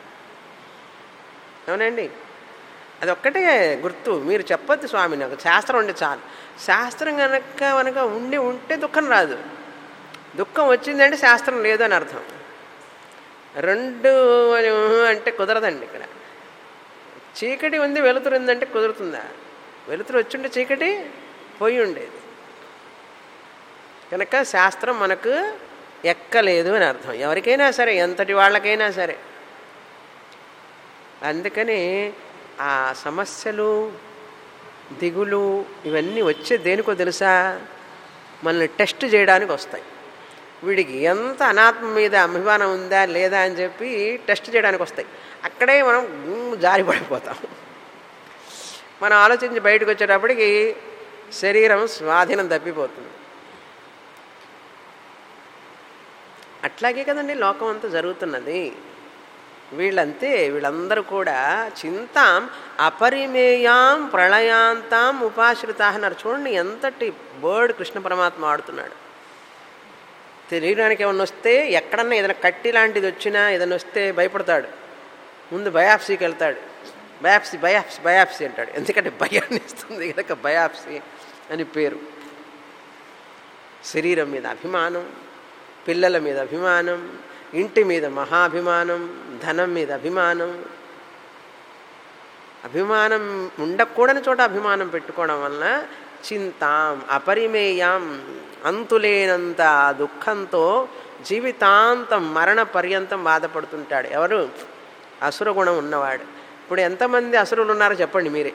అవునండి అదొక్కటే గుర్తు మీరు చెప్పొద్దు స్వామి నాకు శాస్త్రం ఉంటే చాలు శాస్త్రం కనుక కనుక ఉండి ఉంటే దుఃఖం రాదు దుఃఖం వచ్చిందంటే శాస్త్రం లేదు అని అర్థం రెండు అంటే కుదరదండి ఇక్కడ చీకటి ఉంది వెలుతురు ఉందంటే కుదురుతుందా వెలుతురు వచ్చిండే చీకటి పోయి ఉండేది కనుక శాస్త్రం మనకు ఎక్కలేదు అని అర్థం ఎవరికైనా సరే ఎంతటి వాళ్ళకైనా సరే అందుకని ఆ సమస్యలు దిగులు ఇవన్నీ వచ్చే దేనికో తెలుసా మనల్ని టెస్ట్ చేయడానికి వస్తాయి వీడికి ఎంత అనాత్మ మీద అభిమానం ఉందా లేదా అని చెప్పి టెస్ట్ చేయడానికి వస్తాయి అక్కడే మనం జారి పడిపోతాం మనం ఆలోచించి బయటకు వచ్చేటప్పటికి శరీరం స్వాధీనం తప్పిపోతుంది అట్లాగే కదండి లోకం అంతా జరుగుతున్నది వీళ్ళంతే వీళ్ళందరూ కూడా చింతాం అపరిమేయాం ప్రళయాంతాం ఉపాశ్రిత అన్నారు చూడండి ఎంతటి బర్డ్ కృష్ణ పరమాత్మ ఆడుతున్నాడు శరీరానికి ఏమన్నా వస్తే ఎక్కడన్నా ఏదైనా కట్టి లాంటిది వచ్చినా ఏదైనా వస్తే భయపడతాడు ముందు బయాప్సీకి వెళ్తాడు బయాప్సీ బయాప్సీ బయాప్సీ అంటాడు ఎందుకంటే భయాన్ని ఇస్తుంది కనుక బయాప్సీ అని పేరు శరీరం మీద అభిమానం పిల్లల మీద అభిమానం ఇంటి మీద మహాభిమానం ధనం మీద అభిమానం అభిమానం ఉండకూడని చోట అభిమానం పెట్టుకోవడం వలన చింతాం అపరిమేయం అంతులేనంత దుఃఖంతో జీవితాంతం మరణ పర్యంతం బాధపడుతుంటాడు ఎవరు అసురగుణం ఉన్నవాడు ఇప్పుడు ఎంతమంది అసురులు ఉన్నారో చెప్పండి మీరే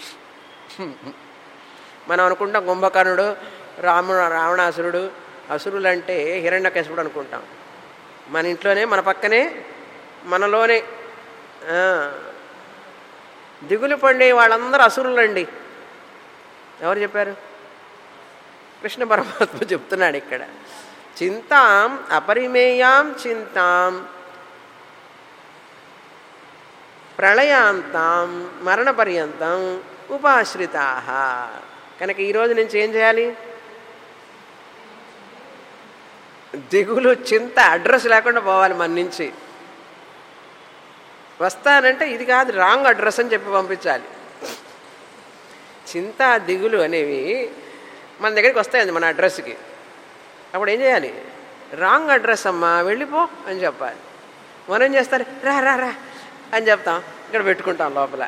మనం అనుకుంటాం కుంభకర్ణుడు రాముడు రావణాసురుడు అసురులు అంటే హిరణ్యకశపుడు అనుకుంటాం మన ఇంట్లోనే మన పక్కనే మనలోనే దిగులు పండే వాళ్ళందరూ అసురులండి ఎవరు చెప్పారు కృష్ణ పరమాత్మ చెప్తున్నాడు ఇక్కడ చింతాం అపరిమేయాం చింతాం ప్రళయాంతం మరణ పర్యంతం ఉపాశ్రితా కనుక ఈరోజు నుంచి ఏం చేయాలి దిగులు చింత అడ్రస్ లేకుండా పోవాలి మన నుంచి వస్తానంటే ఇది కాదు రాంగ్ అడ్రస్ అని చెప్పి పంపించాలి చింత దిగులు అనేవి మన దగ్గరికి వస్తాయి మన అడ్రస్కి అప్పుడు ఏం చేయాలి రాంగ్ అడ్రస్ అమ్మా వెళ్ళిపో అని చెప్పాలి మనం ఏం చేస్తారు రా రా రా అని చెప్తాం ఇక్కడ పెట్టుకుంటాం లోపల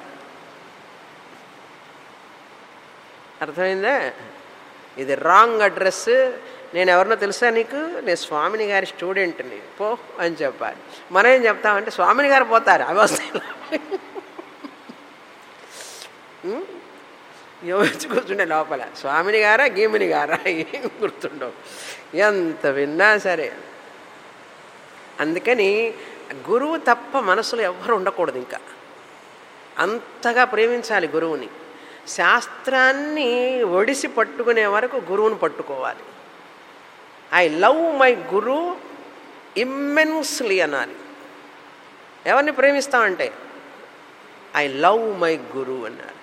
అర్థమైందా ఇది రాంగ్ అడ్రస్ నేను ఎవరినో తెలుసా నీకు నేను స్వామిని గారి స్టూడెంట్ని పో అని చెప్పాలి మనం ఏం చెప్తామంటే స్వామిని గారు పోతారు అవి వస్తాయి వచ్చి కూర్చుండే లోపల స్వామిని గారా గీమిని గారా ఏం గుర్తుండవు ఎంత విన్నా సరే అందుకని గురువు తప్ప మనసులో ఎవ్వరు ఉండకూడదు ఇంకా అంతగా ప్రేమించాలి గురువుని శాస్త్రాన్ని ఒడిసి పట్టుకునే వరకు గురువుని పట్టుకోవాలి I love my guru immensely అనాలి ఎవరిని ప్రేమిస్తామంటే ఐ లవ్ మై గురు అన్నారు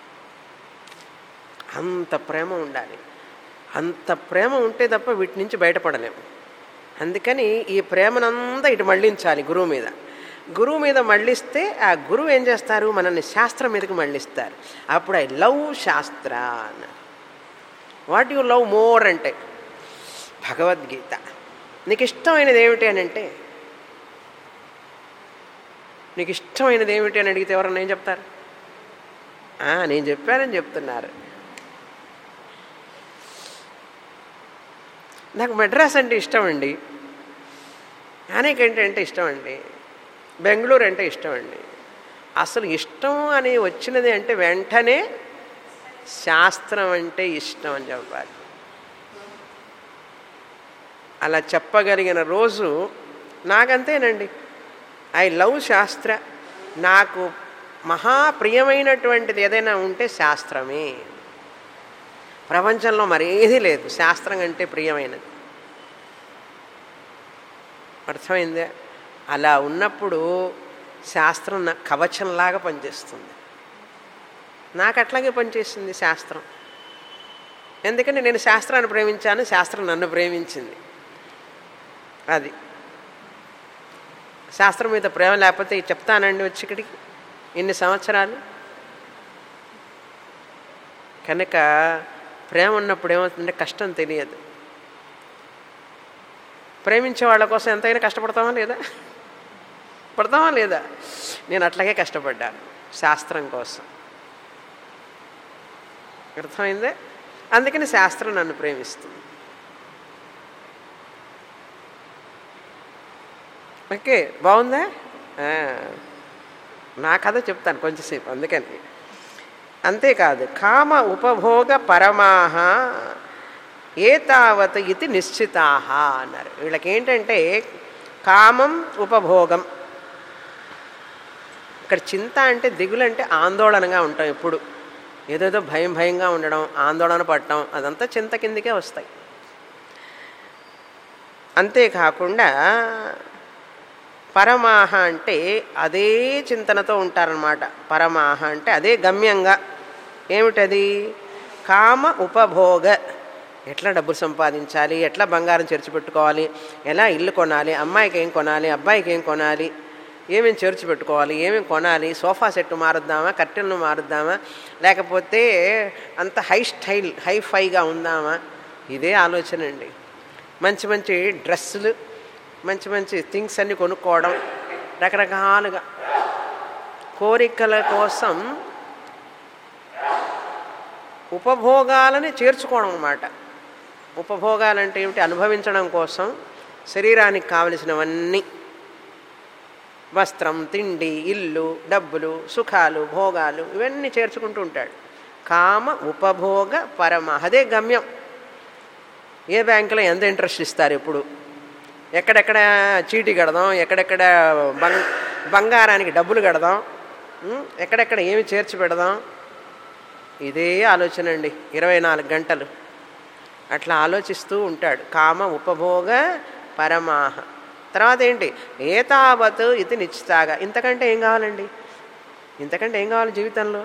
అంత ప్రేమ ఉండాలి అంత ప్రేమ ఉంటే తప్ప వీటి నుంచి బయటపడలేము అందుకని ఈ ప్రేమనంతా ఇటు మళ్ళించాలి గురువు మీద గురువు మీద మళ్ళిస్తే ఆ గురువు ఏం చేస్తారు మనల్ని శాస్త్రం మీదకి మళ్ళిస్తారు అప్పుడు ఐ లవ్ శాస్త్ర అన్నారు వాట్ యు లవ్ మోర్ అంటే భగవద్గీత నీకు ఇష్టమైనది ఏమిటి అని అంటే నీకు ఇష్టమైనది ఏమిటి అని అడిగితే ఎవరన్నా ఏం చెప్తారు "ఆ, నేను చెప్పానని చెప్తున్నారు నాకు మెడ్రాస్ అంటే ఇష్టం అండి అనేకంటే అంటే ఇష్టం అండి బెంగళూరు అంటే ఇష్టం అండి అసలు ఇష్టం అని వచ్చినది అంటే వెంటనే శాస్త్రం అంటే ఇష్టం అని చెప్పాలి అలా చెప్పగలిగిన రోజు నాకంతేనండి ఐ లవ్ శాస్త్ర నాకు మహాప్రియమైనటువంటిది ఏదైనా ఉంటే శాస్త్రమే ప్రపంచంలో మరేది లేదు శాస్త్రం అంటే ప్రియమైనది అర్థమైందే అలా ఉన్నప్పుడు శాస్త్రం నా కవచంలాగా పనిచేస్తుంది నాకు అట్లాగే పనిచేసింది శాస్త్రం ఎందుకంటే నేను శాస్త్రాన్ని ప్రేమించాను శాస్త్రం నన్ను ప్రేమించింది అది శాస్త్రం మీద ప్రేమ లేకపోతే చెప్తానండి వచ్చి ఇక్కడికి ఇన్ని సంవత్సరాలు కనుక ప్రేమ ఉన్నప్పుడు ఏమవుతుందంటే కష్టం తెలియదు ప్రేమించే వాళ్ళ కోసం ఎంతైనా కష్టపడతామా లేదా పడతామా లేదా నేను అట్లాగే కష్టపడ్డాను శాస్త్రం కోసం అర్థమైందే అందుకని శాస్త్రం నన్ను ప్రేమిస్తుంది ఓకే బాగుందా ఆ, నా కథ చెప్తాను కొంచెంసేపు అందుకని అంతేకాదు కామ ఉపభోగ పరమాహ ఏతావత్ ఇది నిశ్చితాహ అన్నారు వీళ్ళకి ఏంటంటే కామం ఉపభోగం ఇక్కడ చింత అంటే దిగులు అంటే ఆందోళనగా ఉంటాం ఎప్పుడు ఏదేదో భయం భయంగా ఉండడం ఆందోళన పడటం అదంతా చింత కిందకే వస్తాయి అంతేకాకుండా పరమాహ అంటే అదే చింతనతో ఉంటారనమాట పరమాహ అంటే అదే గమ్యంగా ఏమిటది కామ ఉపభోగ ఎట్లా డబ్బులు సంపాదించాలి ఎట్లా బంగారం చేర్చిపెట్టుకోవాలి ఎలా ఇల్లు కొనాలి అమ్మాయికి ఏం కొనాలి అబ్బాయికి ఏం కొనాలి ఏమేమి చేర్చి పెట్టుకోవాలి ఏమేమి కొనాలి సోఫా సెట్ మారుద్దామా కట్టెలను మారుద్దామా లేకపోతే అంత హై స్టైల్ హై ఫైగా ఉందామా ఇదే ఆలోచన అండి మంచి మంచి డ్రెస్సులు మంచి మంచి థింగ్స్ అన్నీ కొనుక్కోవడం రకరకాలుగా కోరికల కోసం ఉపభోగాలని చేర్చుకోవడం అన్నమాట ఉపభోగాలంటే ఏమిటి అనుభవించడం కోసం శరీరానికి కావలసినవన్నీ వస్త్రం తిండి ఇల్లు డబ్బులు సుఖాలు భోగాలు ఇవన్నీ చేర్చుకుంటూ ఉంటాడు కామ ఉపభోగ పరమ అదే గమ్యం ఏ బ్యాంకులో ఎంత ఇంట్రెస్ట్ ఇస్తారు ఇప్పుడు ఎక్కడెక్కడ చీటీ కడదాం ఎక్కడెక్కడ బంగ్ బంగారానికి డబ్బులు కడదాం ఉం? ఎక్కడెక్కడ ఏమి చేర్చి పెడదాం ఇదే ఆలోచన అండి ఇరవై నాలుగు గంటలు అట్లా ఆలోచిస్తూ ఉంటాడు కామ ఉపభోగ పరమాహ తర్వాత ఏంటి ఏతావత్ ఇది నిశ్చితాగా ఇంతకంటే ఏం కావాలండి ఇంతకంటే ఏం కావాలి జీవితంలో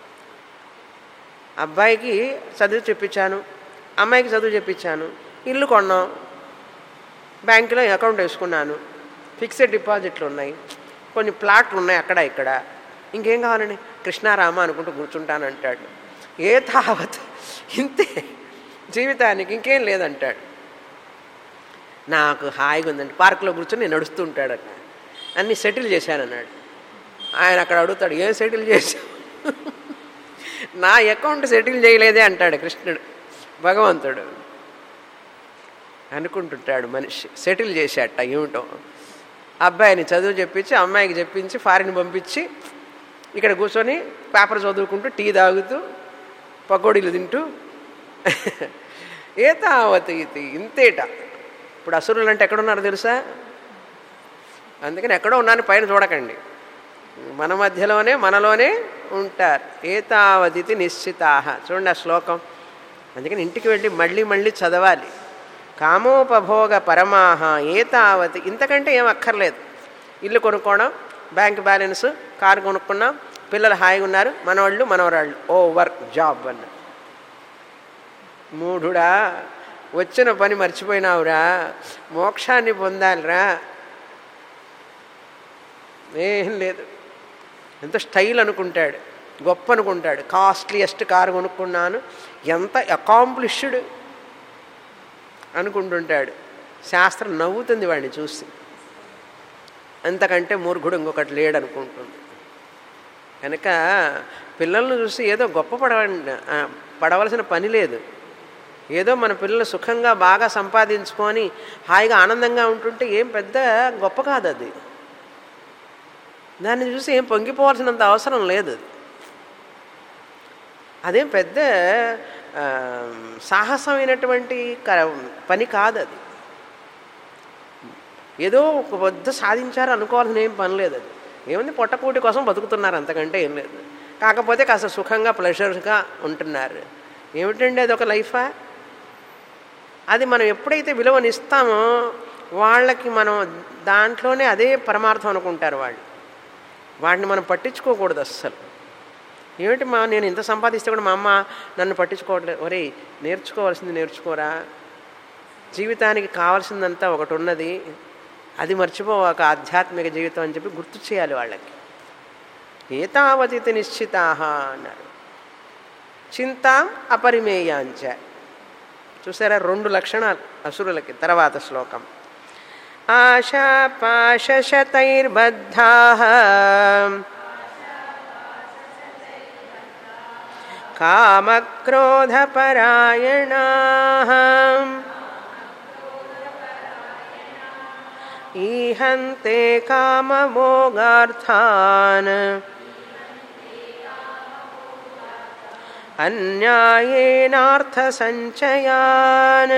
అబ్బాయికి చదువు చెప్పించాను అమ్మాయికి చదువు చెప్పించాను ఇల్లు కొన్నాం బ్యాంకులో అకౌంట్ వేసుకున్నాను ఫిక్స్డ్ డిపాజిట్లు ఉన్నాయి కొన్ని ప్లాట్లు ఉన్నాయి అక్కడ ఇక్కడ ఇంకేం కావాలండి కృష్ణారామ అనుకుంటూ కూర్చుంటాను అంటాడు ఏ తావత్ ఇంతే జీవితానికి ఇంకేం లేదంటాడు నాకు హాయిగా ఉందండి పార్కులో కూర్చొని నేను నడుస్తూ ఉంటాడు అక్కడ అన్నీ సెటిల్ చేశాను అన్నాడు ఆయన అక్కడ అడుగుతాడు ఏం సెటిల్ చేశావు నా అకౌంట్ సెటిల్ చేయలేదే అంటాడు కృష్ణుడు భగవంతుడు అనుకుంటుంటాడు మనిషి సెటిల్ చేశాట ఏమిటో అబ్బాయిని చదువు చెప్పించి అమ్మాయికి చెప్పించి ఫారిన్ పంపించి ఇక్కడ కూర్చొని పేపర్ చదువుకుంటూ టీ తాగుతూ పకోడీలు తింటూ ఏతావతి ఇది ఇంతేట ఇప్పుడు అసురులు అంటే ఎక్కడున్నారో తెలుసా అందుకని ఎక్కడో ఉన్నాను పైన చూడకండి మన మధ్యలోనే మనలోనే ఉంటారు ఏతావతిథి నిశ్చితాహ చూడండి ఆ శ్లోకం అందుకని ఇంటికి వెళ్ళి మళ్ళీ మళ్ళీ చదవాలి కామోపభోగ పరమాహ ఏతావతి ఇంతకంటే ఏం అక్కర్లేదు ఇల్లు కొనుక్కోవడం బ్యాంక్ బ్యాలెన్స్ కారు కొనుక్కున్నాం పిల్లలు హాయిగా ఉన్నారు మనవాళ్ళు మనవరాళ్ళు ఓ వర్క్ జాబ్ అన్న మూఢుడా వచ్చిన పని మర్చిపోయినావురా మోక్షాన్ని పొందాలిరా ఏం లేదు ఎంత స్టైల్ అనుకుంటాడు గొప్ప అనుకుంటాడు కాస్ట్లీయెస్ట్ కారు కొనుక్కున్నాను ఎంత అకాంప్లిష్డ్ అనుకుంటుంటాడు శాస్త్రం నవ్వుతుంది వాడిని చూసి అంతకంటే మూర్ఖుడు ఇంకొకటి లేడు అనుకుంటుంది కనుక పిల్లలను చూసి ఏదో గొప్ప పడవ పడవలసిన పని లేదు ఏదో మన పిల్లలు సుఖంగా బాగా సంపాదించుకొని హాయిగా ఆనందంగా ఉంటుంటే ఏం పెద్ద గొప్ప కాదు అది దాన్ని చూసి ఏం పొంగిపోవాల్సినంత అవసరం లేదు అది అదేం పెద్ద ఆ, సాహసమైనటువంటి క- పని కాదు అది ఏదో ఒక పెద్ద సాధించారు అనుకోవాల్సిన ఏం పని లేదు అది ఏముంది పొట్టకూటి కోసం బతుకుతున్నారు అంతకంటే ఏం లేదు కాకపోతే కాస్త సుఖంగా ప్లెజర్గా ఉంటున్నారు ఏమిటండి అది ఒక లైఫా అది మనం ఎప్పుడైతే విలువనిస్తామో వాళ్ళకి మనం దాంట్లోనే అదే పరమార్థం అనుకుంటారు వాళ్ళు వాడిని మనం పట్టించుకోకూడదు అస్సలు ఏమిటి మా నేను ఇంత సంపాదిస్తే కూడా మా అమ్మ నన్ను పట్టించుకోవట్లేదు ఒరే నేర్చుకోవాల్సింది నేర్చుకోరా జీవితానికి కావాల్సిందంతా ఒకటి ఉన్నది అది మర్చిపోవాక ఆధ్యాత్మిక జీవితం అని చెప్పి గుర్తు చేయాలి వాళ్ళకి ఏతావతిథి నిశ్చితాహ అన్నారు చింతాం అపరిమేయాంచ చూసారా రెండు లక్షణాలు అసురులకి తర్వాత శ్లోకం ఆశాపాశతైర్బద్ధా కామక్రోధపరాయణా ఈహంతే కామభోగార్థాన్ అన్యాయేనార్థసంచయాన్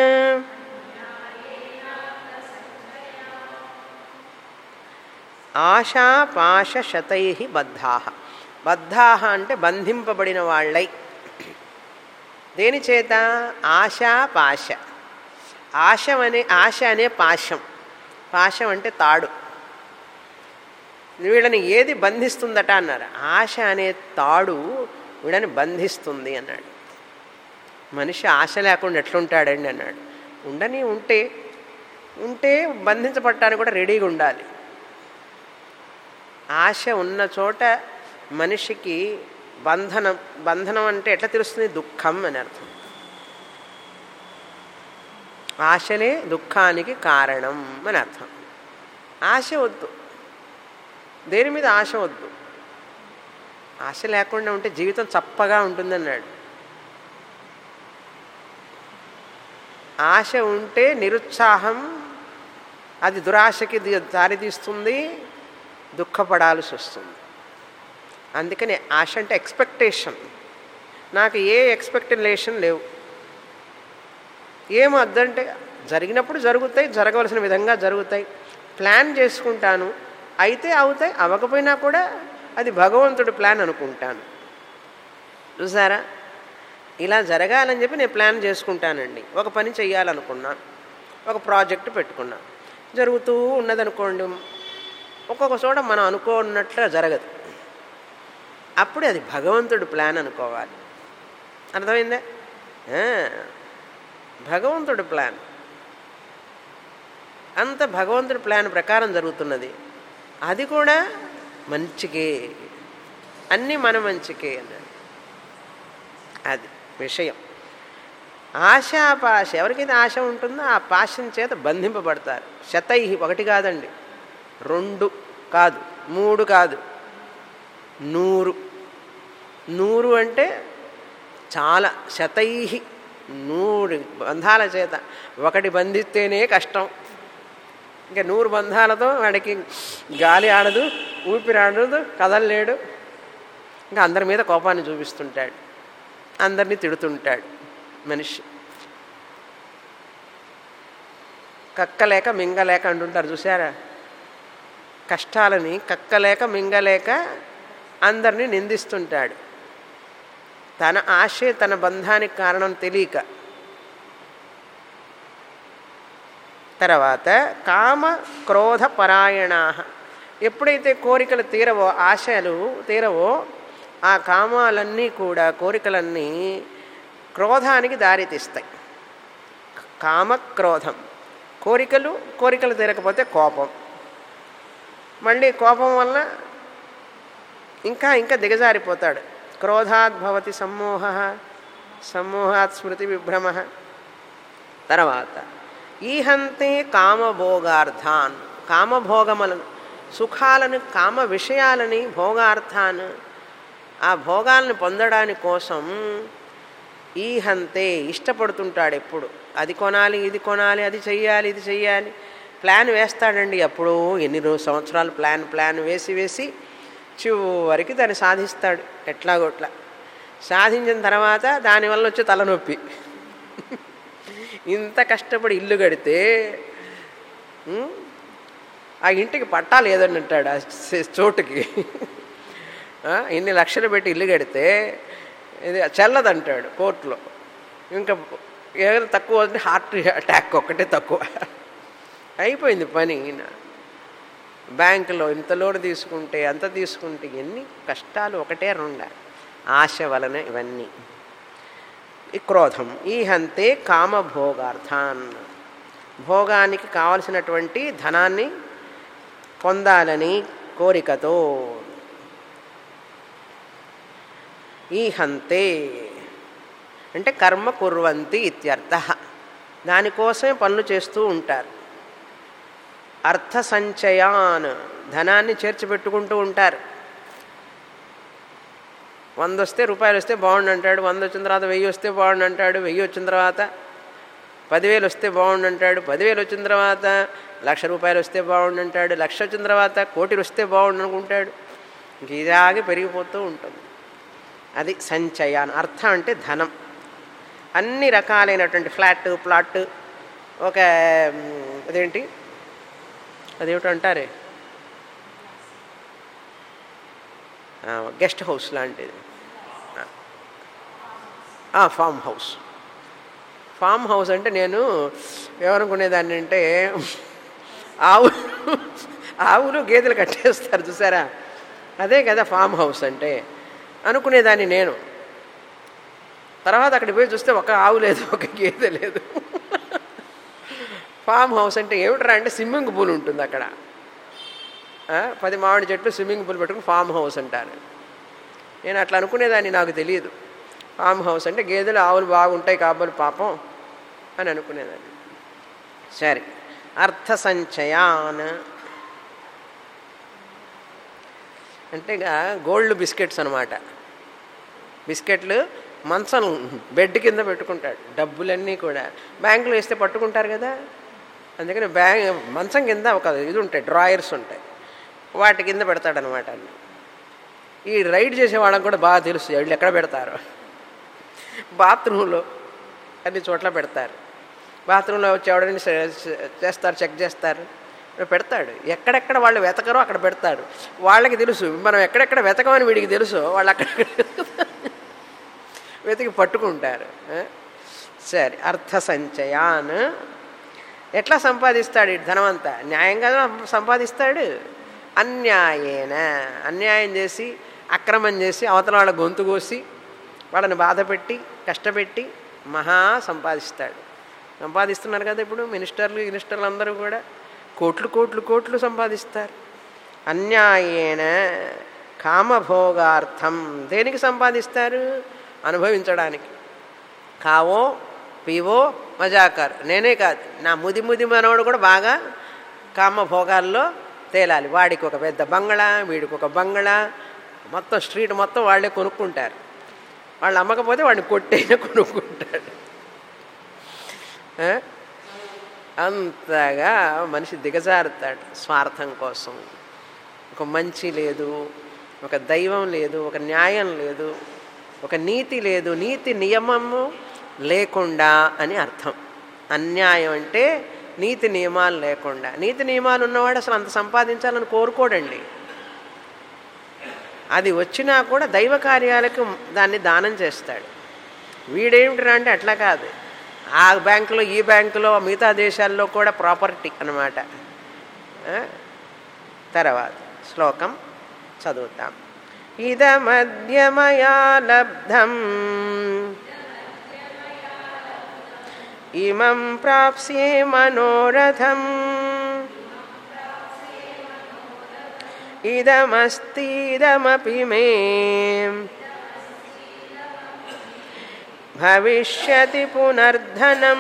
ఆశాపాశతై బద్ధా బద్ధా అంటే బంధింపబడిన వాళ్ళై దేని చేత ఆశా పాశ ఆశం అనే ఆశ అనే పాశం పాశం అంటే తాడు వీళ్ళని ఏది బంధిస్తుందట అన్నారు ఆశ అనే తాడు వీళ్ళని బంధిస్తుంది అన్నాడు మనిషి ఆశ లేకుండా ఎట్లుంటాడండి అన్నాడు ఉండని ఉంటే ఉంటే బంధించబడటానికి కూడా రెడీగా ఉండాలి ఆశ ఉన్న చోట మనిషికి బంధనం బంధనం అంటే ఎట్లా తెలుస్తుంది దుఃఖం అని అర్థం ఆశలే దుఃఖానికి కారణం అని అర్థం ఆశ వద్దు దేని మీద ఆశ వద్దు ఆశ లేకుండా ఉంటే జీవితం చప్పగా ఉంటుందన్నాడు ఆశ ఉంటే నిరుత్సాహం అది దురాశకి ది- దారితీస్తుంది దుఃఖపడాల్సి వస్తుంది అందుకని ఆశ అంటే ఎక్స్పెక్టేషన్ నాకు ఏ ఎక్స్పెక్టేషన్ లేవు ఏం వద్దంటే జరిగినప్పుడు జరుగుతాయి జరగవలసిన విధంగా జరుగుతాయి ప్లాన్ చేసుకుంటాను అయితే అవుతాయి అవ్వకపోయినా కూడా అది భగవంతుడి ప్లాన్ అనుకుంటాను చూసారా ఇలా జరగాలని చెప్పి నేను ప్లాన్ చేసుకుంటానండి ఒక పని చెయ్యాలనుకున్నా ఒక ప్రాజెక్ట్ పెట్టుకున్నా జరుగుతూ ఉన్నదనుకోండి ఒక్కొక్క చోట మనం అనుకోన్నట్లు జరగదు అప్పుడు అది భగవంతుడి ప్లాన్ అనుకోవాలి అర్థమైందా ఆ, భగవంతుడి ప్లాన్ అంత భగవంతుడి ప్లాన్ ప్రకారం జరుగుతున్నది అది కూడా మంచికే అన్నీ మన మంచికే అన్నాడు అది విషయం ఆశాపాశ ఎవరికైతే ఆశ ఉంటుందో ఆ పాశం చేత బంధింపబడతారు శతై ఒకటి కాదండి రెండు కాదు మూడు కాదు నూరు నూరు అంటే చాలా శతై నూరు బంధాల చేత ఒకటి బంధిస్తేనే కష్టం ఇంకా నూరు బంధాలతో వాడికి గాలి ఆడదు ఊపిరి ఆడదు కదలలేడు ఇంకా అందరి మీద కోపాన్ని చూపిస్తుంటాడు అందరినీ తిడుతుంటాడు మనిషి కక్కలేక మింగలేక అంటుంటారు చూసారా కష్టాలని కక్కలేక మింగలేక అందరినీ నిందిస్తుంటాడు తన ఆశే తన బంధానికి కారణం తెలియక తర్వాత కామ క్రోధ పరాయణా ఎప్పుడైతే కోరికలు తీరవో ఆశలు తీరవో ఆ కామాలన్నీ కూడా కోరికలన్నీ క్రోధానికి దారితీస్తాయి కామ క్రోధం కోరికలు కోరికలు తీరకపోతే కోపం మళ్ళీ కోపం వల్ల ఇంకా ఇంకా దిగజారిపోతాడు క్రోధాత్ భవతి సమ్మోహ సమ్మోహాత్ స్మృతి విభ్రమ తర్వాత ఈహంతే కామభోగార్థాన్ కామభోగములను సుఖాలను కామ విషయాలని భోగార్థాన్ ఆ భోగాలను పొందడాని కోసం ఈహంతే ఇష్టపడుతుంటాడు ఎప్పుడు అది కొనాలి ఇది కొనాలి అది చెయ్యాలి ఇది చెయ్యాలి ప్లాన్ వేస్తాడండి అప్పుడు ఎన్ని రోజు సంవత్సరాలు ప్లాన్ ప్లాన్ వేసి వేసి చివరికి దాన్ని సాధిస్తాడు ఎట్లాగోట్లా సాధించిన తర్వాత దానివల్ల వచ్చే తలనొప్పి ఇంత కష్టపడి ఇల్లు కడితే ఉం, ఆ ఇంటికి పట్టా లేదని అంటాడు ఆ చే- చోటుకి ఆ, ఇన్ని లక్షలు పెట్టి ఇల్లు కడితే ఇది చెల్లదంటాడు కోర్టులో ఇంకా ఏదైనా తక్కువ అంటే హార్ట్ అటాక్ ఒక్కటే తక్కువ అయిపోయింది పని ఈయన బ్యాంకులో ఇంత లోన్ తీసుకుంటే అంత తీసుకుంటే ఎన్ని కష్టాలు ఒకటే రెండ ఆశ వలన ఇవన్నీ ఈ క్రోధం ఈ హంతే కామభోగార్థాన్ భోగానికి కావలసినటువంటి ధనాన్ని పొందాలని కోరికతో ఈ హంతే అంటే కర్మ కుర్వంతి ఇత్యర్థ దానికోసమే పనులు చేస్తూ ఉంటారు అర్థ సంచయాన్ ధనాన్ని చేర్చి పెట్టుకుంటూ ఉంటారు వంద వస్తే రూపాయలు వస్తే బాగుండు అంటాడు వంద వచ్చిన తర్వాత వెయ్యి వస్తే బాగుండు అంటాడు వెయ్యి వచ్చిన తర్వాత పదివేలు వస్తే బాగుండు అంటాడు పదివేలు వచ్చిన తర్వాత లక్ష రూపాయలు వస్తే బాగుండు అంటాడు లక్ష వచ్చిన తర్వాత కోటి వస్తే బాగుండు అనుకుంటాడు ఇంక ఇలాగే పెరిగిపోతూ ఉంటుంది అది సంచయాన్ అర్థం అంటే ధనం అన్ని రకాలైనటువంటి ఫ్లాట్ ప్లాట్ ఒక మ్, అదేంటి అదేమిటో అంటారే ఆ, గెస్ట్ హౌస్ లాంటిది ఆ, ఫామ్ హౌస్ ఫామ్ హౌస్ అంటే నేను ఏమనుకునేదాన్ని అంటే ఆవు ఆవులు గేదెలు కట్టేస్తారు చూసారా అదే కదా ఫామ్ హౌస్ అంటే అనుకునేదాన్ని నేను తర్వాత అక్కడికి పోయి చూస్తే ఒక ఆవు లేదు ఒక గేదె లేదు ఫామ్ హౌస్ అంటే ఏమిట్రా అంటే స్విమ్మింగ్ పూల్ ఉంటుంది అక్కడ ఆ, పది మామిడి చెట్లు స్విమ్మింగ్ పూల్ పెట్టుకుని ఫామ్ హౌస్ అంటారు నేను అట్లా అనుకునేదాన్ని నాకు తెలియదు ఫామ్ హౌస్ అంటే గేదెలు ఆవులు బాగుంటాయి కాబోలు పాపం అని అనుకునేదాన్ని సరే అర్థ సంచయాన్ అంటే ఇక గోల్డ్ బిస్కెట్స్ అనమాట బిస్కెట్లు మంచం బెడ్ కింద పెట్టుకుంటాడు డబ్బులన్నీ కూడా బ్యాంకులో వేస్తే పట్టుకుంటారు కదా అందుకని బ్యాంక్ మంచం కింద ఒక ఇది ఉంటాయి డ్రాయర్స్ ఉంటాయి వాటి కింద పెడతాడనమాట అన్ని ఈ రైడ్ చేసే వాళ్ళకి కూడా బాగా తెలుసు వీళ్ళు ఎక్కడ పెడతారు బాత్రూంలో అన్ని చోట్ల పెడతారు బాత్రూంలో వచ్చి ఎవడని చేస్తారు చెక్ చేస్తారు పెడతాడు ఎక్కడెక్కడ వాళ్ళు వెతకరో అక్కడ పెడతాడు వాళ్ళకి తెలుసు మనం ఎక్కడెక్కడ వెతకమని వీడికి తెలుసు వాళ్ళు అక్కడ వెతికి పట్టుకుంటారు ఆ? సరే అర్థ సంచయాన్ ఎట్లా సంపాదిస్తాడు ఈ ధనమంతా న్యాయంగా సంపాదిస్తాడు అన్యాయేన అన్యాయం చేసి అక్రమం చేసి అవతల వాళ్ళ గొంతు కోసి వాళ్ళని బాధ పెట్టి కష్టపెట్టి మహా సంపాదిస్తాడు సంపాదిస్తున్నారు కదా ఇప్పుడు మినిస్టర్లు మినిస్టర్లు అందరూ కూడా కోట్లు కోట్లు కోట్లు సంపాదిస్తారు అన్యాయేన కామభోగార్థం దేనికి సంపాదిస్తారు అనుభవించడానికి కావో పీవో మజాకర్ నేనే కాదు నా ముది ముది మనోడు కూడా బాగా కామభోగాల్లో తేలాలి వాడికి ఒక పెద్ద బంగళా వీడికి ఒక బంగళా మొత్తం స్ట్రీట్ మొత్తం వాళ్ళే కొనుక్కుంటారు వాళ్ళు అమ్మకపోతే వాడిని కొట్టైనా కొనుక్కుంటాడు ఆ? అంతగా మనిషి దిగజారుతాడు స్వార్థం కోసం ఒక మంచి లేదు ఒక దైవం లేదు ఒక న్యాయం లేదు ఒక నీతి లేదు నీతి నియమము లేకుండా అని అర్థం అన్యాయం అంటే నీతి నియమాలు లేకుండా నీతి నియమాలు ఉన్నవాడు అసలు అంత సంపాదించాలని కోరుకోడండి అది వచ్చినా కూడా దైవ కార్యాలకు దాన్ని దానం చేస్తాడు వీడేమిటిరా అంటే అట్లా కాదు ఆ బ్యాంకులో ఈ బ్యాంకులో మిగతా దేశాల్లో కూడా ప్రాపర్టీ అన్నమాట ఆ? తర్వాత శ్లోకం చదువుతాం ఇదమద్యమయా లబ్ధం ఇమం ప్రాప్స్యే మనోరథం ఇదమస్తిదమపి మే భవిష్యతి పునర్ధనం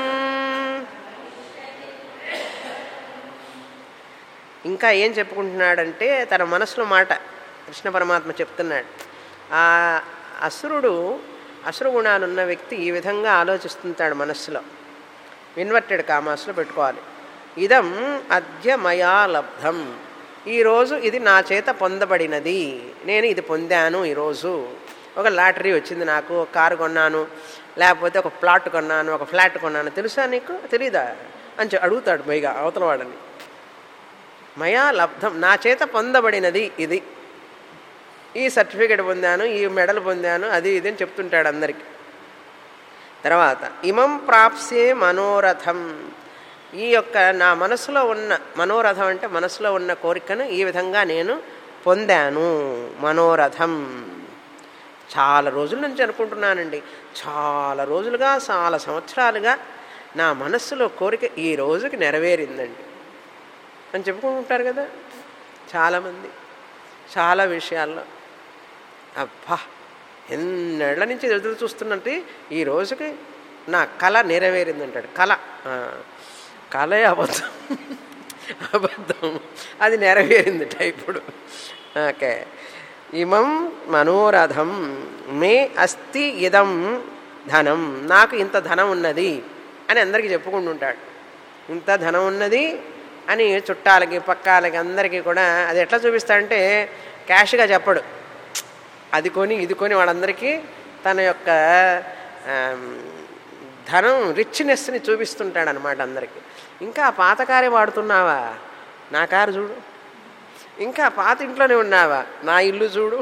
ఇంకా ఏం చెప్పుకుంటున్నాడంటే తన మనసులో మాట కృష్ణ పరమాత్మ చెప్తున్నాడు ఆ అసురుడు అసురు గుణాలున్న వ్యక్తి ఈ విధంగా ఆలోచిస్తుంటాడు మనస్సులో ఇన్వర్టెడ్ కామాస్లో పెట్టుకోవాలి ఇదం అద్య మయా లబ్ధం ఈరోజు ఇది నా చేత పొందబడినది నేను ఇది పొందాను ఈరోజు ఒక లాటరీ వచ్చింది నాకు ఒక కారు కొన్నాను లేకపోతే ఒక ప్లాట్ కొన్నాను ఒక ఫ్లాట్ కొన్నాను తెలుసా నీకు తెలీదా అని చె- అడుగుతాడు పైగా అవతల వాడని మయా లబ్ధం నా చేత పొందబడినది ఇది ఈ సర్టిఫికేట్ పొందాను ఈ మెడల్ పొందాను అది ఇది అని చెప్తుంటాడు అందరికీ తర్వాత ఇమం ప్రాప్సే మనోరథం ఈ యొక్క నా మనసులో ఉన్న మనోరథం అంటే మనసులో ఉన్న కోరికను ఈ విధంగా నేను పొందాను మనోరథం చాలా రోజుల నుంచి అనుకుంటున్నానండి చాలా రోజులుగా చాలా సంవత్సరాలుగా నా మనస్సులో కోరిక ఈ రోజుకి నెరవేరిందండి అని చెప్పుకుంటుంటారు కదా చాలామంది చాలా విషయాల్లో అబ్బా ఎన్నేళ్ల నుంచి ఎదురు చూస్తున్నట్టు ఈ రోజుకి నా కళ నెరవేరిందంటాడు కళ ఆ, కళే అబద్ధం అబద్ధం అది నెరవేరిందట ఇప్పుడు ఓకే ఇమం మనోరథం మే అస్తి ఇదం ధనం నాకు ఇంత ధనం ఉన్నది అని అందరికీ చెప్పుకుంటుంటాడు ఇంత ధనం ఉన్నది అని చుట్టాలకి పక్కాలకి అందరికీ కూడా అది ఎట్లా చూపిస్తాడంటే క్యాష్గా చెప్పడు అది కొని ఇది కొని వాళ్ళందరికీ తన యొక్క ఆమ్, ధనం రిచ్నెస్ని చూపిస్తుంటాడు అనమాట అందరికీ ఇంకా ఆ పాత కారే వాడుతున్నావా నా కారు చూడు ఇంకా పాత ఇంట్లోనే ఉన్నావా నా ఇల్లు చూడు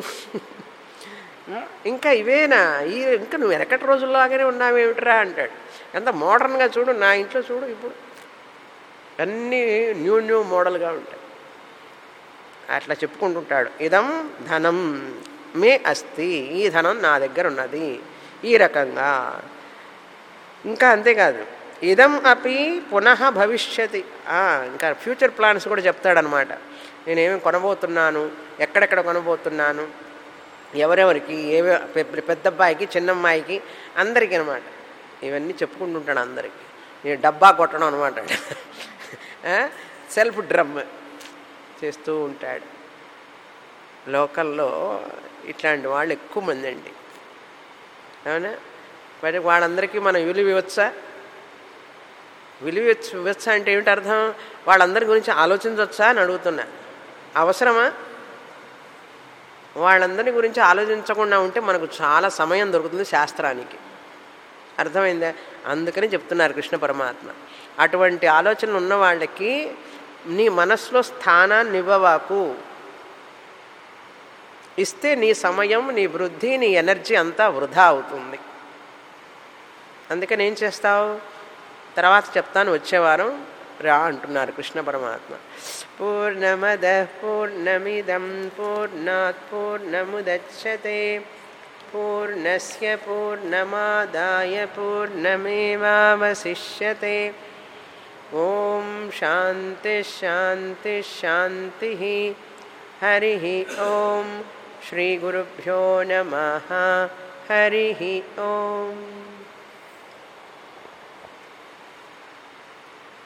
ఇంకా ఇవేనా ఈ ఇంకా నువ్వు వెనకటి రోజుల్లాగానే ఉన్నావేమిట్రా అంటాడు ఎంత మోడర్న్గా చూడు నా ఇంట్లో చూడు ఇప్పుడు అన్నీ న్యూ న్యూ మోడల్గా ఉంటాయి అట్లా చెప్పుకుంటుంటాడు ఇదం ధనం మే అస్తి ఈ ధనం నా దగ్గర ఉన్నది ఈ రకంగా ఇంకా అంతేకాదు ఇదం అపి పునః భవిష్యతి ఆ, ఇంకా ఫ్యూచర్ ప్లాన్స్ కూడా చెప్తాడనమాట నేనేమి కొనబోతున్నాను ఎక్కడెక్కడ కొనబోతున్నాను ఎవరెవరికి ఏవే పె- పెద్ద అబ్బాయికి చిన్నమ్మాయికి అందరికీ అనమాట ఇవన్నీ చెప్పుకుంటుంటాడు అందరికీ నేను డబ్బా కొట్టడం అనమాట సెల్ఫ్ డ్రమ్ చేస్తూ ఉంటాడు లోకల్లో ఇట్లాంటి వాళ్ళు ఎక్కువ మంది అండి అవునా మరి వాళ్ళందరికీ మనం విలువ ఇవ్వచ్చా విలువ ఇవ్వచ్చు- ఇవ్వచ్చా అంటే ఏమిటి అర్థం వాళ్ళందరి గురించి ఆలోచించవచ్చా అని అడుగుతున్నా అవసరమా వాళ్ళందరి గురించి ఆలోచించకుండా ఉంటే మనకు చాలా సమయం దొరుకుతుంది శాస్త్రానికి అర్థమైందా అందుకని చెప్తున్నారు కృష్ణ పరమాత్మ అటువంటి ఆలోచనలు ఉన్న వాళ్ళకి నీ మనస్సులో స్థానాన్ని ఇవ్వవాకు ఇస్తే నీ సమయం నీ వృద్ధి నీ ఎనర్జీ అంతా వృధా అవుతుంది అందుకని ఏం చేస్తావు తర్వాత చెప్తాను వచ్చేవారం రా అంటున్నారు కృష్ణ పరమాత్మ పూర్ణమద పూర్ణమిదం పూర్ణాత్ పూర్ణముదచ్చతే పూర్ణస్య పూర్ణమాదాయ పూర్ణమేవావశిష్యతే ఓం శాంతి శాంతి శాంతి హరి ఓం శ్రీ గురుభ్యో నమ హరి ఓం